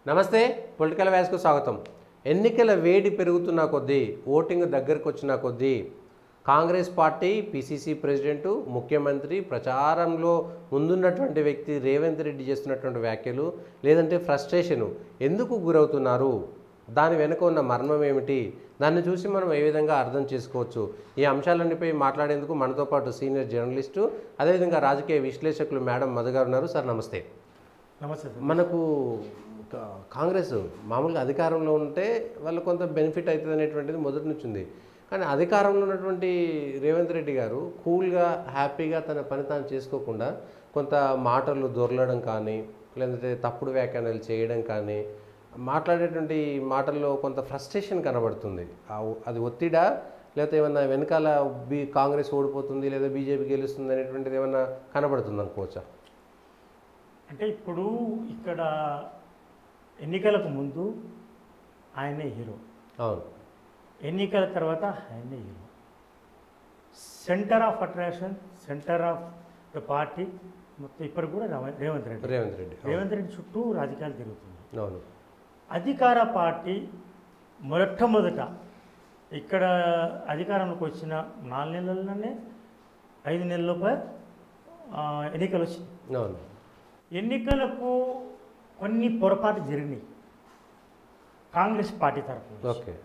నమస్తే పొలిటికల్ వ్యాస్కు స్వాగతం ఎన్నికల వేడి పెరుగుతున్న కొద్దీ ఓటింగ్ దగ్గరకు వచ్చిన కొద్దీ కాంగ్రెస్ పార్టీ పిసిసి ప్రెసిడెంట్ ముఖ్యమంత్రి ప్రచారంలో ముందున్నటువంటి వ్యక్తి రేవంత్ రెడ్డి చేస్తున్నటువంటి వ్యాఖ్యలు లేదంటే ఫ్రస్ట్రేషను ఎందుకు గురవుతున్నారు దాని వెనుక ఉన్న మర్మం ఏమిటి దాన్ని చూసి మనం ఏ విధంగా అర్థం చేసుకోవచ్చు ఈ అంశాలన్నిపై మాట్లాడేందుకు మనతో పాటు సీనియర్ జర్నలిస్టు అదేవిధంగా రాజకీయ విశ్లేషకులు మేడం మధు గారు ఉన్నారు సార్ నమస్తే నమస్తే సార్ మనకు కా- కాంగ్రెస్ మామూలుగా అధికారంలో ఉంటే వాళ్ళు కొంత బెనిఫిట్ అవుతుంది అనేటువంటిది మొదటి నుంచి ఉంది కానీ అధికారంలో ఉన్నటువంటి రేవంత్ రెడ్డి గారు కూల్గా హ్యాపీగా తన పని తాను చేసుకోకుండా కొంత మాటలు దొరలడం కానీ లేదంటే తప్పుడు వ్యాఖ్యానాలు చేయడం కానీ మాట్లాడేటువంటి మాటల్లో కొంత ఫ్రస్ట్రేషన్ కనబడుతుంది ఆ ఒ- అది ఒత్తిడా లేకపోతే ఏమన్నా వెనకాల బీ కాంగ్రెస్ ఓడిపోతుంది లేదా బీజేపీ గెలుస్తుంది అనేటువంటిది ఏమన్నా కనబడుతుంది అనుకోవచ్చా అంటే ఇప్పుడు ఇక్కడ ఎన్నికలకు ముందు ఆయనే హీరో అవును ఎన్నికల తర్వాత ఆయనే hero centre of attraction centre of the party మొత్తం ఇప్పుడు కూడా రావ- రేవంత్ రెడ్డి రేవంత్ రెడ్డి అవును. రేవంత్ రెడ్డి చుట్టూ రాజకీయాలు తిరుగుతుంది అవును అధికార పార్టీ మొట్టమొదట ఇక్కడ అధికారంలోకి వచ్చిన నాలుగు నెలల్లోనే ఐదు నెలలపై ఆ, ఎన్నికలు వచ్చినాయి అవును ఎన్నికలకు కొన్ని పొరపాటు జరిగినాయి కాంగ్రెస్ పార్టీ తరఫున ఓకే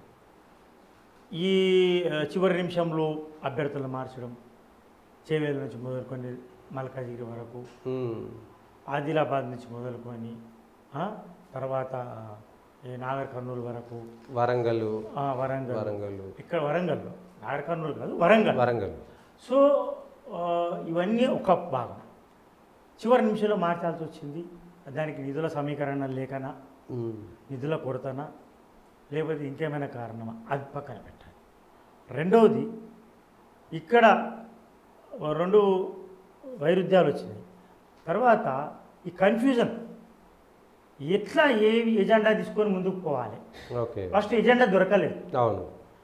ఈ ఆ, చివరి నిమిషంలో అభ్యర్థులను మార్చడం చేవేల నుంచి మొదలుకొని మల్కాజిగిరి వరకు మ్మ్. ఆదిలాబాద్ నుంచి మొదలుకొని ఆ, తర్వాత ఈ నాగర్ కర్నూలు వరకు వరంగల్ ఆ, వరంగల్ వరంగల్ ఇక్కడ వరంగల్లో నాగర్ కర్నూలు కాదు వరంగల్ వరంగల్ సో ఆ, ఇవన్నీ ఒక భాగం చివరి నిమిషంలో మార్చాల్సి వచ్చింది దానికి నిధుల సమీకరణ లేకనా మ్మ్. నిధుల కొరతనా లేకపోతే ఇంకేమైనా కారణమా అది పక్కన పెట్టాలి రెండవది ఇక్కడ రెండు వైరుధ్యాలు వచ్చినాయి తర్వాత ఈ కన్ఫ్యూజన్ ఎట్లా ఏ ఎజెండా తీసుకొని ముందుకు పోవాలి ఓకే ఫస్ట్ ఎజెండా దొరకలేదు అవును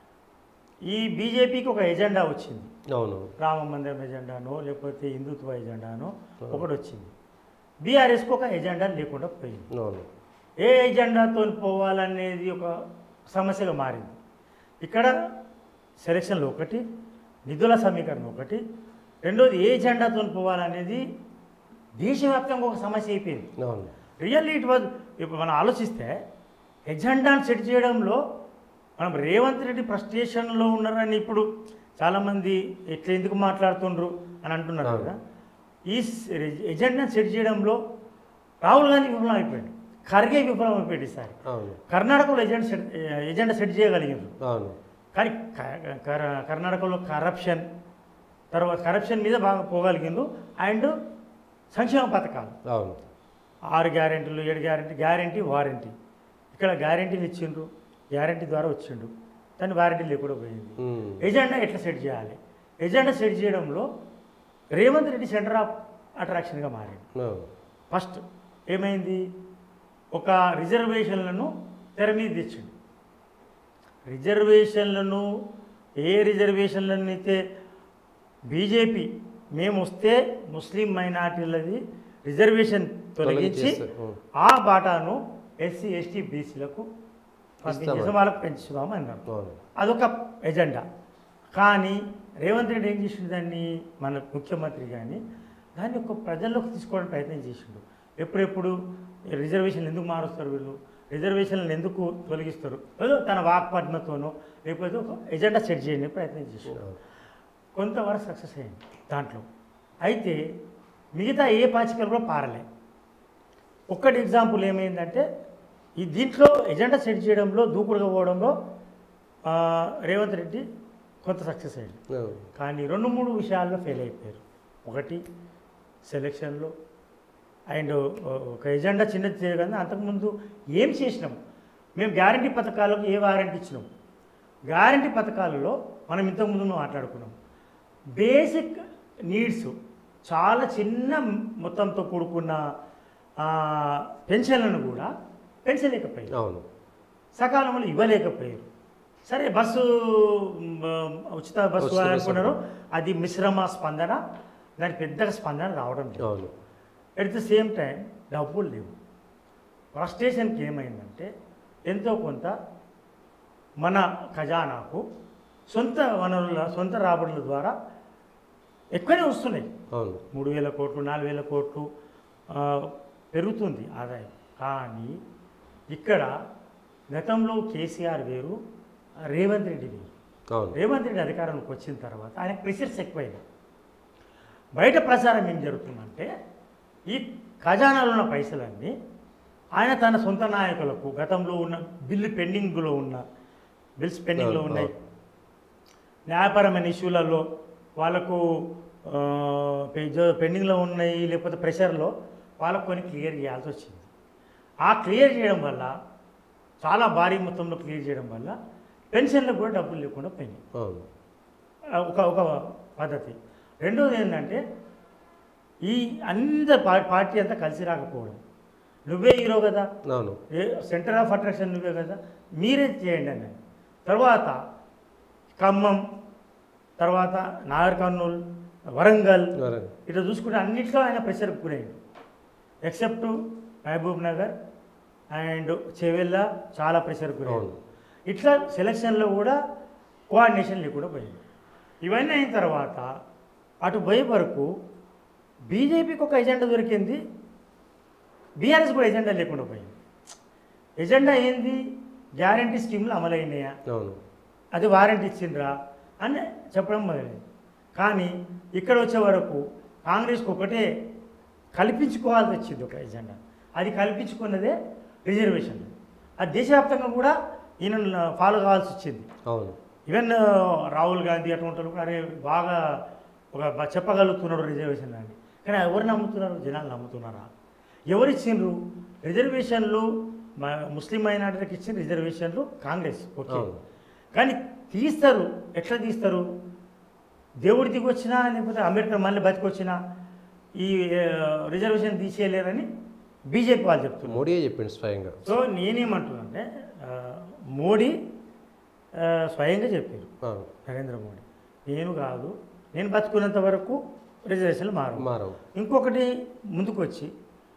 ఈ బీజేపీకి ఒక ఎజెండా వచ్చింది అవును రామ మందిరం ఎజెండానో లేకపోతే హిందుత్వ ఎజెండానో ఒకటి వచ్చింది బీఆర్ఎస్కి ఒక ఎజెండా లేకుండా పోయింది అవును ఏ ఎజెండాతో పోవాలనేది ఒక సమస్యగా మారింది ఇక్కడ సెలక్షన్లు ఒకటి నిధుల సమీకరణ ఒకటి రెండోది ఏ ఎజెండాతో పోవాలనేది దేశవ్యాప్తంగా ఒక సమస్య అయిపోయింది అవును రియల్లీ ఇట్ వాజ్ ఇప్పుడు మనం ఆలోచిస్తే ఎజెండాను సెట్ చేయడంలో మనం రేవంత్ రెడ్డి ఫ్రస్ట్రేషన్లో ఉన్నారని ఇప్పుడు చాలామంది ఎట్లా ఎందుకు మాట్లాడుతుండ్రు అని అంటున్నారు అవును. కదా ఈ ఎజెండాను సెట్ చేయడంలో రాహుల్ గాంధీ విఫలం అయిపోయాడు ఖర్గే విఫలం అయిపోయాడు ఈసారి అవును కర్ణాటకలో ఎజెండా సెట్ ఎజెండా సెట్ చేయగలిగారు అవును కానీ క- కర- కర్ణాటకలో కరప్షన్ తర్వాత కరప్షన్ మీద బాగా పోగలిగిండ్రు అండ్ సంక్షేమ పథకాలు అవును ఆరు గ్యారెంటీలు ఏడు గ్యారెంటీ గ్యారెంటీ వారంటీ ఇక్కడ గ్యారెంటీలు ఇచ్చిండ్రు గ్యారెంటీ ద్వారా వచ్చిండు దాని వారంటీ లేకుండా పోయింది మ్మ్. ఎజెండా ఎట్లా సెట్ చేయాలి ఎజెండా సెట్ చేయడంలో రేవంత్ రెడ్డి సెంటర్ ఆఫ్ అట్రాక్షన్గా మారింది అవును ఫస్ట్ ఏమైంది ఒక రిజర్వేషన్లను తెర మీద తెచ్చిండు రిజర్వేషన్లను ఏ రిజర్వేషన్లను అయితే బీజేపీ మేము వస్తే ముస్లిం మైనార్టీలది రిజర్వేషన్ తొలగించి తొలగించేస్తారు. ఉం. ఆ బాటాను ఎస్సీ ఎస్టీ బీసీలకు పంపించేసి ఇస్తామని. వాళ్ళకు పెంచుదామని అన్నారు అవును అదొక ఎజెండా కానీ రేవంత్ రెడ్డి ఏం చేసిండు దాన్ని మన ముఖ్యమంత్రి కానీ దాన్ని ఒక ప్రజల్లోకి తీసుకోవడానికి ప్రయత్నం చేసిండు ఎప్పుడెప్పుడు రిజర్వేషన్లు ఎందుకు మారుస్తారు వీళ్ళు రిజర్వేషన్లను ఎందుకు తొలగిస్తారు ఏదో తన వాక్పద్మతోనో లేకపోతే ఒక ఎజెండా సెట్ చేయడానికి ప్రయత్నం చేసిండు అవును. కొంతవరకు సక్సెస్ అయింది దాంట్లో అయితే మిగతా ఏ పాచికలు కూడా పారలే ఒక్కటి ఎగ్జాంపుల్ ఏమైందంటే ఈ దీంట్లో ఎజెండా సెట్ చేయడంలో దూకుడుగా పోవడంలో ఆ, రేవంత్ రెడ్డి కొంత సక్సెస్ అయ్యింది అవును. కానీ రెండు మూడు విషయాల్లో ఫెయిల్ అయిపోయారు ఒకటి సెలక్షన్లో అండ్ ఒక ఎజెండా చిన్నది చేయగానే అంతకుముందు ఏం చేసినాం మేము గ్యారంటీ పథకాలకు ఏ వారంటీ ఇచ్చినాం గ్యారంటీ పథకాలలో మనం ఇంతకుముందు మాట్లాడుకున్నాం బేసిక్ నీడ్స్ చాలా చిన్న మొత్తంతో కూడుకున్న ఆ, పెన్షన్లను కూడా పెంచలేకపోయారు అవును సకాలంలో ఇవ్వలేకపోయారు సరే బస్సు మ్, ఉచిత బస్సు ఉచిత బస్సు. అనుకున్నారు అది మిశ్రమ స్పందన దానికి పెద్దగా స్పందన రావడం లేదు అవును ఎట్ ద సేమ్ టైం డబ్బులు లేవు ఫ్రస్ట్రేషన్కి ఏమైందంటే ఎంతో కొంత మన ఖజానాకు సొంత వనరుల సొంత రాబడుల ద్వారా ఎక్కువనే వస్తున్నాయి అవును మూడు వేల కోట్లు నాలుగు వేల కోట్లు ఆ, పెరుగుతుంది ఆదాయం కానీ ఇక్కడ గతంలో కేసీఆర్ వేరు రేవంత్ రెడ్డి వేరు అవును రేవంత్ రెడ్డి అధికారంలోకి వచ్చిన తర్వాత ఆయన ప్రెషర్స్ ఎక్కువైనాయి బయట ప్రచారం ఏం జరుగుతుందంటే ఈ ఖజానాలో ఉన్న పైసలన్నీ ఆయన తన సొంత నాయకులకు గతంలో ఉన్న బిల్లు పెండింగ్లో ఉన్న బిల్స్ పెండింగ్లో అవును, ఉన్నాయి న్యాయపరమైన ఇష్యూలలో వాళ్ళకు ఆ, పె- పెండింగ్లో ఉన్నాయి లేకపోతే ప్రెషర్లో వాళ్ళకు కొన్ని క్లియర్ చేయాల్సి వచ్చింది ఆ క్లియర్ చేయడం వల్ల చాలా భారీ మొత్తంలో క్లియర్ చేయడం వల్ల పెన్షన్లకు కూడా డబ్బులు లేకుండా పోయినాయి అవును ఆ, ఒక ఒక పద్ధతి రెండోది ఏంటంటే ఈ అందరి పా- పార్టీ అంతా కలిసి రాకపోవడం నువ్వే హీరో కదా అవును ఏ సెంటర్ ఆఫ్ అట్రాక్షన్ నువ్వే కదా మీరే చేయండి అని తర్వాత ఖమ్మం తర్వాత నాగర్ కర్నూలు వరంగల్ వరంగల్. ఇట్లా చూసుకుంటే అన్నిట్లో ఆయన ప్రెషర్కి గురయ్యాడు ఎక్సెప్ట్ మహబూబ్ నగర్ అండ్ చెవెల్ల చాలా ప్రెషర్కి గురయ్యాడు అవును. ఇట్లా సెలక్షన్లో కూడా కోఆర్డినేషన్ లేకుండా పోయింది ఇవన్నీ అయిన తర్వాత అటు పోయే వరకు బీజేపీకి ఒక ఎజెండా దొరికింది బీఆర్ఎస్ కూడా ఎజెండా లేకుండా పోయింది ఎజెండా ఏంది గ్యారంటీ స్కీమ్లు అమలైనాయా అవును అది వారంటీ ఇచ్చిండ్రా అని చెప్పడం మొదలైంది కానీ ఇక్కడ వచ్చే వరకు కాంగ్రెస్కి ఒకటే కల్పించుకోవాల్సి వచ్చింది ఒక ఎజెండా అది కల్పించుకున్నదే రిజర్వేషన్ అది దేశవ్యాప్తంగా కూడా ఈయన ఫాలో కావాల్సి వచ్చింది అవును ఈవెన్ రాహుల్ గాంధీ అటువంటి వాళ్ళు కూడా అరే బాగా ఒక బ- చెప్పగలుగుతున్నాడు రిజర్వేషన్ అని కానీ ఎవరు నమ్ముతున్నారు జనాలు నమ్ముతున్నారా ఎవరు ఇచ్చిండ్రు రిజర్వేషన్లు మ- ముస్లిం మైనార్టీలకు ఇచ్చిన రిజర్వేషన్లు కాంగ్రెస్ ఓకే అవును. కానీ తీస్తారు ఎట్లా తీస్తారు దేవుడి దిగి వచ్చినా లేకపోతే అంబేద్కర్ మళ్ళీ బతికొచ్చినా ఈ ఆ, రిజర్వేషన్ తీసేయలేరని బీజేపీ వాళ్ళు చెప్తున్నారు మోడీయే చెప్పిండు స్వయంగా సో నేనేమంటున్నానంటే ఆ, మోడీ ఆ, స్వయంగా చెప్పారు అవును నరేంద్ర మోడీ నేను కాదు నేను బతుకున్నంత వరకు రిజర్వేషన్లు మారు మారవు ఇంకొకటి ముందుకు వచ్చి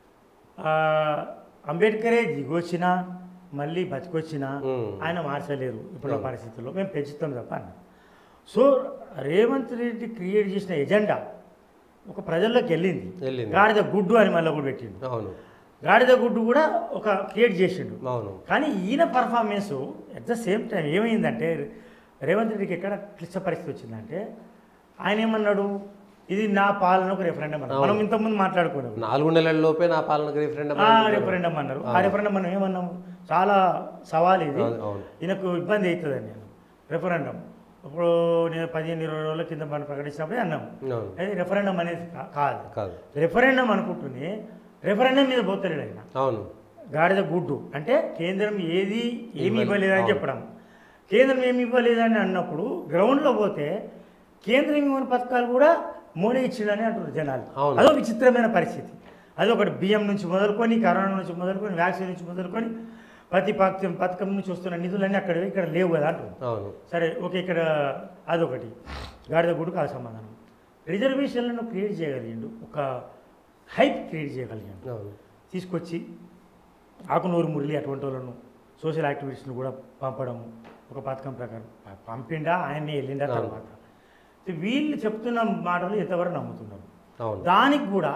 ఆ, అంబేద్కరే దిగొచ్చినా మళ్ళీ బతికొచ్చినా మ్మ్. ఆయన మార్చలేరు ఇప్పుడున్న అవును. పరిస్థితుల్లో మేము పెంచుతాం తప్ప అన్న సో రేవంత్ రెడ్డి క్రియేట్ చేసిన ఎజెండా ఒక ప్రజల్లోకి వెళ్ళింది వెళ్ళింది. గాడిద గుడ్డు అని మళ్ళీ కూడా పెట్టిండు అవును గాడిద గుడ్డు కూడా ఒక క్రియేట్ చేసిండు అవును కానీ ఈయన performance at the same time ఏమైందంటే రేవంత్ రెడ్డికి ఎక్కడ క్లిష్ట పరిస్థితి వచ్చిందంటే ఆయన ఏమన్నాడు ఇది నా పాలనకు రెఫరెండం అన్నారు మనం ఇంతకుముందు మాట్లాడుకున్నాం నాలుగు నెలల లోపే నా పాలనకు రిఫరెండం ఆ రెఫరెండం అన్నారు ఆ రెఫరెండం మనం ఏమన్నాము చాలా సవాల్ ఇది అవును, అవును. ఈయనకు ఇబ్బంది అవుతుందని నేను రెఫరెండం ఇప్పుడు నేను పదిహేను ఇరవై రోజుల కింద మనం ప్రకటించినప్పుడే అన్నాము అవును అది రెఫరెండం అనేది కా- కాదు కాదు రెఫరెండం అనుకుంటూనే రెఫరెండం మీద పోతలేడు ఆయన అవును గాడిద గుడ్డు అంటే కేంద్రం ఏది ఏమి ఇవ్వలే- ఇవ్వలేదని అవును. చెప్పడం కేంద్రం ఏమి ఇవ్వలేదని అన్నప్పుడు గ్రౌండ్లో పోతే కేంద్రం ఇవ్వని పథకాలు కూడా మోడీ ఇచ్చిందని అంటున్నారు జనాలు అవును. అదో విచిత్రమైన పరిస్థితి అది ఒకటి బియ్యం నుంచి మొదలుకొని కరోనా నుంచి మొదలుకొని వ్యాక్సిన్ నుంచి మొదలుకొని ప్రతి పథకం పథకం నుంచి వస్తున్న నిధులన్నీ అక్కడ ఇక్కడ లేవు కదా అంటున్నారు అవును సరే ఓకే ఇక్కడ అదొకటి గాడిద గుడ్డు కాదు సమాధానం రిజర్వేషన్లను క్రియేట్ చేయగలిగిండు ఒక హైప్ క్రియేట్ చేయగలిగాడు అవును తీసుకొచ్చి ఆకునూరు మురళి అటువంటి వాళ్ళను సోషల్ యాక్టివిటీస్ను కూడా పంపడం ఒక పథకం ప్రకారం ప- పంపిండా ఆయన్ని వెళ్ళిండా అవును. తర్వాత వీళ్ళు చెప్తున్న మాటలు ఎంతవరకు నమ్ముతున్నారు అవును దానికి కూడా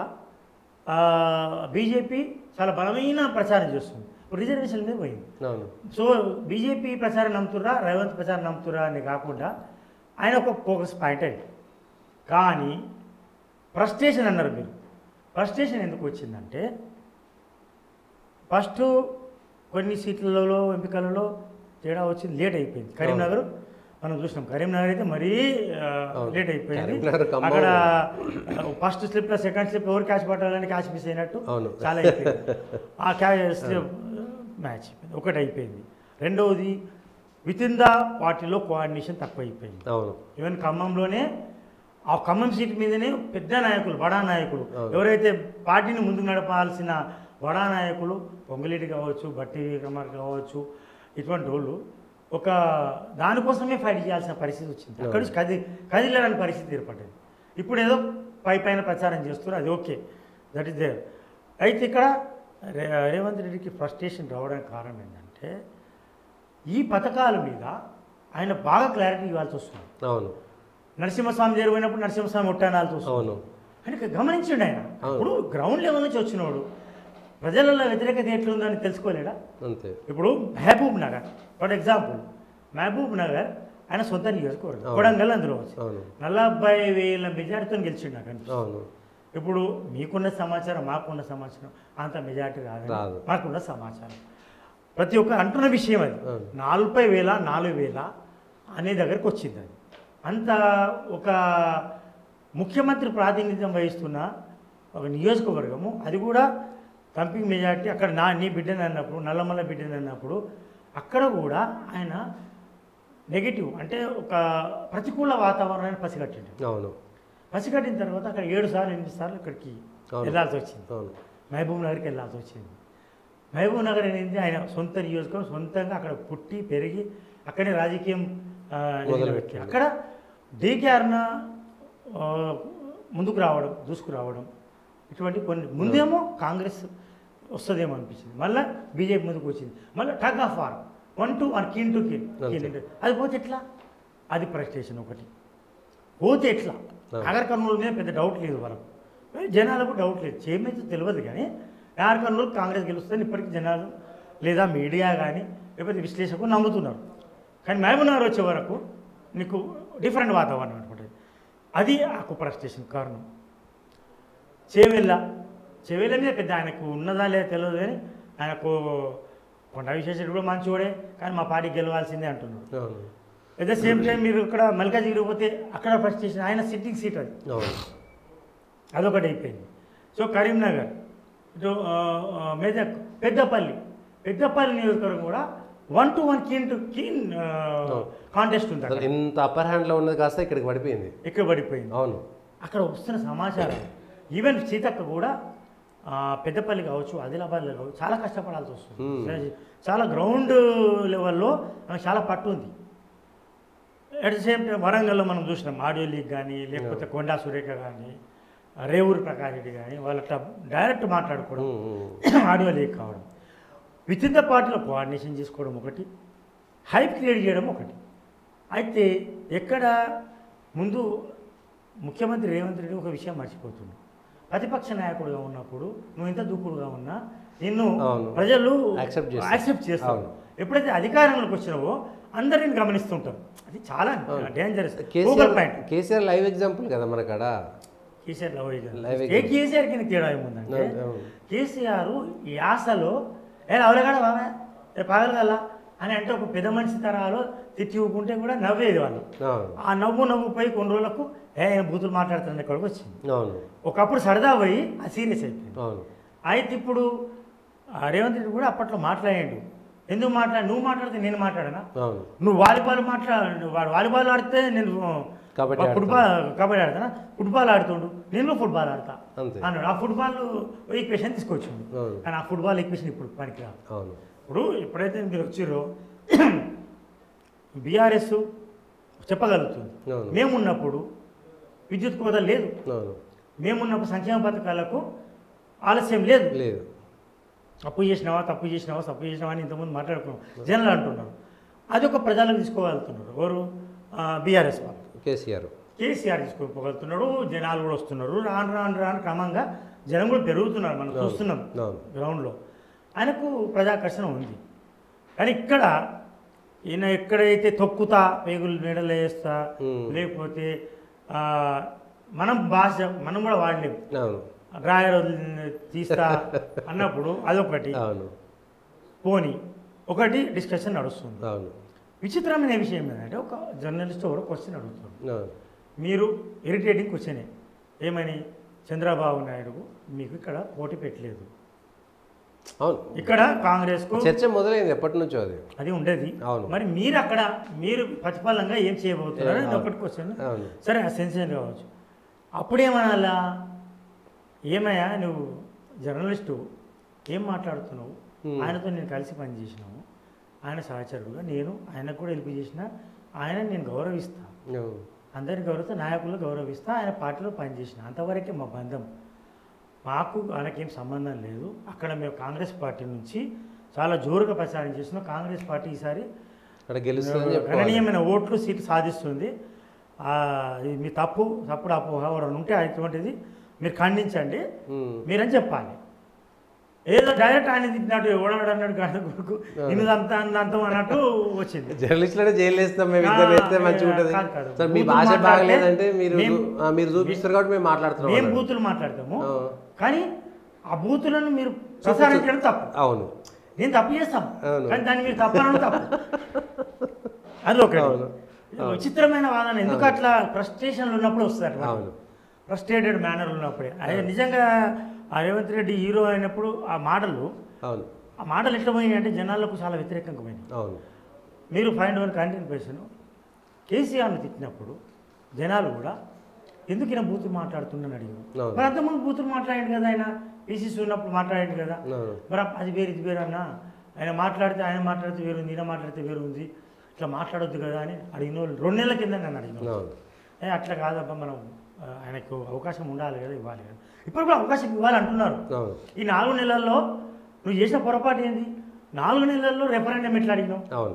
బీజేపీ చాలా బలమైన ప్రచారం చేస్తుంది ఇప్పుడు రిజర్వేషన్ మీద పోయింది అవును సో బీజేపీ ప్రచారం నమ్ముతురా రేవంత్ ప్రచారం నమ్ముతురా అని కాకుండా ఆయన ఒక ఫోకస్ పాయింట్ అయింది కానీ ఫ్రస్ట్రేషన్ అన్నారు మీరు ఫ్రస్ట్రేషన్ ఎందుకు వచ్చిందంటే ఫస్ట్ కొన్ని సీట్లలో ఎంపికలలో తేడా వచ్చింది లేట్ అయిపోయింది కరీంనగర్ మనం చూసినాం కరీంనగర్ అయితే మరీ ఆ, అవును. లేట్ అయిపోయింది కరీంనగర్ ఖమ్మం. అక్కడ ఫస్ట్ స్లిప్లో సెకండ్ స్లిప్ ఎవరు క్యాచ్ పట్టాలని క్యాచ్ మిస్ అయినట్టు అవును. చాలా అయిపోయింది ఆ క్యాచ్ మ్యాచ్ అయిపోయింది ఒకటి అయిపోయింది రెండవది విత్ ఇన్ ద పార్టీలో కోఆర్డినేషన్ తక్కువ అయిపోయింది అవును ఈవెన్ ఖమ్మంలోనే ఆ ఖమ్మం సీట్ మీదనే పెద్ద నాయకులు బడా నాయకులు అవును. ఎవరైతే పార్టీని ముందుకు నడపాల్సిన బడా నాయకులు పొంగులేటి కావచ్చు బట్టి విక్రమార్ కావచ్చు ఇటువంటి వాళ్ళు ఒక దానికోసమే ఫైట్ చేయాల్సిన పరిస్థితి వచ్చింది అక్కడి నుంచి కది కదిలేని పరిస్థితి ఏర్పడ్డది ఇప్పుడు ఏదో పై పైన ప్రచారం చేస్తున్నారు అది ఓకే దట్ ఈస్ దేర్ అయితే ఇక్కడ రే రేవంత్ రెడ్డికి ఫ్రస్ట్రేషన్ రావడానికి కారణం ఏంటంటే ఈ పథకాల మీద ఆయన బాగా క్లారిటీ ఇవ్వాల్సి వస్తుంది అవును నరసింహస్వామి దగ్గర పోయినప్పుడు నరసింహస్వామి ఒట్టానాల్సి వస్తుంది అవును ఆయన గమనించండి ఆయన అవును. ఇప్పుడు గ్రౌండ్ లెవెల్ నుంచి వచ్చినోడు ప్రజలలో వ్యతిరేకత ఎట్లుందని తెలుసుకోలేడా అంతే ఇప్పుడు మహబూబ్ నగర్ ఫర్ ఎగ్జాంపుల్ మహబూబ్ నగర్ ఆయన సొంత నియోజకవర్గం అవును. కొడంగల్ అందులో వచ్చి అవును నలభై వేల మెజార్టీతో గెలిచిండు నాకు అనిపిస్తుంది. అవును ఇప్పుడు మీకున్న సమాచారం మాకున్న సమాచారం అంత మెజార్టీ రాదు రాదు. మాకున్న సమాచారం ప్రతి ఒక్క అంటున్న విషయం అది అవును. నలభై వేల నాలుగు వేల అనే దగ్గరకు వచ్చింది అది అంత ఒక ముఖ్యమంత్రి ప్రాతినిధ్యం వహిస్తున్న ఒక నియోజకవర్గము అది కూడా కంపింగ్ మెజార్టీ అక్కడ నా నీ బిడ్డని అన్నప్పుడు నల్లమల్ల బిడ్డని అన్నప్పుడు అక్కడ కూడా ఆయన నెగిటివ్ అంటే ఒక ప్రతికూల వాతావరణాన్ని పసిగట్టిండు అవును పసిగట్టిన తర్వాత అక్కడ ఏడు సార్లు ఎనిమిది సార్లు ఇక్కడికి అవును. వెళ్ళాల్సి వచ్చింది అవును మహబూబ్ నగర్కి వెళ్ళాల్సి వచ్చింది మహబూబ్ నగర్ అనేది ఆయన సొంత నియోజకవర్గం సొంతంగా అక్కడ పుట్టి పెరిగి అక్కడే రాజకీయం ఆ, నిలబెట్టి అక్కడ డీకేఆర్న ముందుకు రావడం దూసుకురావడం ఇటువంటి కొన్ని ముందేమో కాంగ్రెస్ వస్తుందేమో అనిపించింది మళ్ళీ బీజేపీ ముందుకు వచ్చింది మళ్ళీ tug of war one to one keen to keen అంతే. అది పోతే ఎట్లా అది ప్రస్టేషన్ ఒకటి పోతే ఎట్లా నాగర్ కర్నూలు మీద పెద్ద డౌట్ లేదు వాళ్ళకు ఏ, జనాలకు డౌట్ లేదు చేయమైతే తెలియదు కానీ నాగర్ కర్నూలు కాంగ్రెస్ గెలుస్తుందని ఇప్పటికీ జనాలు లేదా మీడియా కానీ లేకపోతే విశ్లేషకులు నమ్ముతున్నారు కానీ మహబూబ్ నగర్ వచ్చే వరకు నీకు డిఫరెంట్ వాతావరణం అనమాట అది ఆ కుప్రస్టేషన్ కారణం చేవెళ్ళ చేవెళ్ళ మీద పెద్ద ఆయనకు ఉన్నదా లేదా తెలియదు కానీ ఆయనకు కొండ విశేషుడు కూడా మంచివాడే కానీ మా పార్టీ గెలవాల్సిందే అంటున్నాడు అవును అట్ ద సేమ్ టైం మీరు ఇక్కడ మల్కాజిగిరి పోతే అక్కడ ఫ్రస్ట్రేషన్ ఆయన సిట్టింగ్ సీట్ అది అవును అదొకటి అయిపోయింది సో కరీంనగర్ ఇటు ఆ, ఆ, మెదక్ పెద్దపల్లి పెద్దపల్లి నియోజకవర్గం కూడా one to one keen to keen contest ఉంది అసలు అక్కడ. ఇంత అప్పర్ హ్యాండ్లో ఉన్నది కాస్త ఇక్కడికి పడిపోయింది ఇక్కడ పడిపోయింది అవును అక్కడ వస్తున్న సమాచారం ఈవెన్ సీతక్క కూడా ఆ, పెద్దపల్లి కావచ్చు ఆదిలాబాద్లో కావచ్చు చాలా కష్టపడాల్సి వస్తుంది Hmm. చాలా గ్రౌండ్ లెవెల్లో ఆమెకు చాలా పట్టు ఉంది అట్ ద సేమ్ టైం వరంగల్లో మనం చూసినాం ఆడియో లీగ్ కానీ లేకపోతే కొండా సురేఖ కానీ రేవూరి ప్రకాష్ రెడ్డి కానీ వాళ్ళ డైరెక్ట్ మాట్లాడుకోవడం ఉమ్, ఉమ్. ఆడియో లీక్ కావడం విత్ ఇన్ ద పార్టీలో కోఆర్డినేషన్ చేసుకోవడం ఒకటి హైప్ క్రియేట్ చేయడం ఒకటి అయితే ఎక్కడ ముందు ముఖ్యమంత్రి రేవంత్ రెడ్డి ఒక విషయం మర్చిపోతుంది ప్రతిపక్ష నాయకుడుగా ఉన్నప్పుడు నువ్వు ఎంత దూకుడుగా ఉన్నా నిన్ను అవును. ప్రజలు Accept చేస్తారు. యాక్సెప్ట్ చేస్తారు అవును. ఎప్పుడైతే అధికారంలోకి వచ్చినావో అందరిని గమనిస్తుంటారు అది చాలా అవును. Dangerous KCR point KCR live example కదా మనకాడ కేసీఆర్ లవ్ Live ఏ కేసీఆర్ కింద తేడా ఏముందంటే అవును. కేసీఆర్ ఈ యాసలో ఏ అవలేగాడ బాబా ఏ పగలగల అని అంటే ఒక పెద్ద మనిషి తరాలో తిట్టి ఊకుంటే కూడా నవ్వేది వాళ్ళు అవును ఆ నవ్వు నవ్వుపై కొన్ని రోజులకు ఏ ఈయన బూతులు మాట్లాడుతున్న ఇక్కడికి వచ్చింది అవును ఒకప్పుడు సరదా పోయి అది సీరియస్ అయిపోయింది అవును అయితే ఇప్పుడు ఆ రేవంత్ రెడ్డి కూడా అప్పట్లో మాట్లాడాడు ఎందుకు మాట్లాడు నువ్వు మాట్లాడితే నేను మాట్లాడనా అవును నువ్వు వాలీబాల్ మాట్లాడు వాడు వాలీబాల్ ఆడితే నేను కబడ్డీ ఫుట్బాల్ కబడ్డీ ఆడతానా ఫుట్బాల్ ఆడుతుండు నేను ఫుట్బాల్ ఆడతా అంతే అన్నాడు ఆ ఫుట్బాల్ ఈక్వేషన్ తీసుకొచ్చిండు అవును కానీ ఆ ఫుట్బాల్ ఈక్వేషన్ ఇప్పుడు పనికిరాదు అవును ఇప్పుడు ఎప్పుడైతే మీరు వచ్చిర్రో బీఆర్ఎస్ చెప్పగలుగుతుంది అవును మేమున్నప్పుడు విద్యుత్ కోత లేదు అవును మేమున్నప్పుడు సంక్షేమ పథకాలకు ఆలస్యం లేదు లేదు తప్పు చేసినావా తప్పు చేసినావా తప్పు చేసినావా అని ఇంతకుముందు మాట్లాడుకున్నాం జనాలు అంటున్నారు అది ఒక ప్రజలకు తీసుకోగలుగుతున్నారు ఎవరు బీఆర్ఎస్ వాళ్ళు కేసీఆర్ కేసీఆర్ తీసుకోగలుగుతున్నాడు జనాలు కూడా వస్తున్నారు రాను రాను రాను క్రమంగా జనం కూడా పెరుగుతున్నారు మనం అవును. చూస్తున్నాం అవును గ్రౌండ్లో ఆయనకు ప్రజాకర్షణ ఉంది కానీ ఇక్కడ ఈయన ఎక్కడైతే తొక్కుతా పేగులు నీడలు వేస్తా ఉమ్. లేకపోతే ఆ, మనం భాష మనం కూడా వాడలేము అవును డ్రాయర్ తీస్తా అన్నప్పుడు అదొకటి అవును పోని ఒకటి డిస్కషన్ నడుస్తుంది అవును విచిత్రమైన విషయం ఏంటంటే ఒక జర్నలిస్ట్ కూడా క్వశ్చన్ అడుగుతాడు అవును మీరు ఇరిటేటింగ్ క్వశ్చనే ఏమని చంద్రబాబు నాయుడు మీకు ఇక్కడ పోటీ పెట్టలేదు అవును ఇక్కడ కాంగ్రెస్కు చర్చ మొదలైంది ఎప్పటి నుంచో అది అది ఉండేది అవును. మరి మీరు అక్కడ మీరు ప్రతిఫలంగా ఏం చేయబోతున్నారు అనేది అవును. ఒకటి క్వశ్చన్ అవును సరే ఆ సెన్సేషన్ కావచ్చు అప్పుడేమనాలా ఏమయ్యా నువ్వు జర్నలిస్టు ఏం మాట్లాడుతున్నావు Hmm. ఆయనతో నేను కలిసి పనిచేసినాము ఆయన సహచరుడుగా నేను ఆయనకు కూడా హెల్ప్ చేసిన ఆయన నేను గౌరవిస్తా అవును అందరిని గౌరవిస్తా నాయకులను గౌరవిస్తా ఆయన పార్టీలో పనిచేసిన అంతవరకే మా బంధం మాకు ఆయనకేం సంబంధం లేదు అక్కడ మేము కాంగ్రెస్ పార్టీ నుంచి చాలా జోరుగా ప్రచారం చేస్తున్నాం కాంగ్రెస్ పార్టీ ఈసారి అక్కడ గెలుస్తుందని చెప్పాలి గణనీయమైన ఓట్లు సీట్లు సాధిస్తుంది ఆ, ఇది మీ తప్పు తప్పుడు అపోహ ఎవరైనా ఉంటే అటువంటిది మీరు ఖండించండి మీరని చెప్పాలి ఏదో డైరెక్ట్ ఆయన తిట్టినట్టు ఎవడాడు అన్నాడు గంట కొడుకు ఇన్ని అంత అంతం అన్నట్టు వచ్చింది జర్నలిస్టులనే జైలు వేస్తాం మేము ఇద్దరు వేస్తే ఆ, మంచిగా ఉంటుంది కాదు, కాదు. సార్ మీ బూతులు భాష మాట్లాడితే బాగలేదంటే మీరు మేము- చూ- ఆ, మీరు చూపిస్తారు కాబట్టి మేము మాట్లాడుతున్నాం మేము అన్నాడు. బూతులు మాట్లాడతాము ఆ, కానీ ఆ బూతులను మీరు ప్రసారించడం తప్పు అవును నేను తప్పు చేస్తాం అవును. కానీ దాన్ని మీరు తప్పనడం తప్పు అది ఒకటి అవును. విచిత్రమైన వాదన ఎందుకు అట్లా ఫ్రస్ట్రేషన్లు ఉన్నప్పుడు వస్తారు అవును ఫ్రస్ట్రేటెడ్ మేనర్ ఉన్నప్పుడే అదే నిజంగా ఆ రేవంత్ రెడ్డి హీరో అయినప్పుడు ఆ మాటలు అవును ఆ మాటలు ఎట్లా పోయినాయి అంటే జనాలకు చాలా వ్యతిరేకంగా పోయినాయి అవును మీరు ఫైండ్ వన్ కంటెంట్ పర్సన్ కేసీఆర్ని తిట్టినప్పుడు జనాలు కూడా ఎందుకు ఈయన బూతులు మాట్లాడుతున్నాను అడిగారు అవును. మరి అంతకుముందు బూతులు మాట్లాడాడు కదా ఆయన పీసీసీ ఉన్నప్పుడు మాట్లాడాడు కదా అవును మరి అది వేరు ఇది వేరు అన్న ఆయన మాట్లాడితే ఆయన మాట్లాడితే వేరు ఉంది ఈయన మాట్లాడితే వేరు ఉంది ఇట్లా మాట్లాడొద్దు కదా అని అడిగిన వాళ్ళు రెండు నెలల కింద నన్ను అడిగిన వాళ్ళు. అవును ఏ అట్లా కాదబ్బా మనం ఆ, ఆయనకు అవకాశం ఉండాలి కదా ఇవ్వాలి కదా ఇప్పుడు కూడా అవకాశం ఇవ్వాలి అంటున్నారు అవును ఈ నాలుగు నెలల్లో నువ్వు చేసిన పొరపాటు ఏంది నాలుగు నెలల్లో రెఫరెండం ఎట్లా అడిగినావు అవును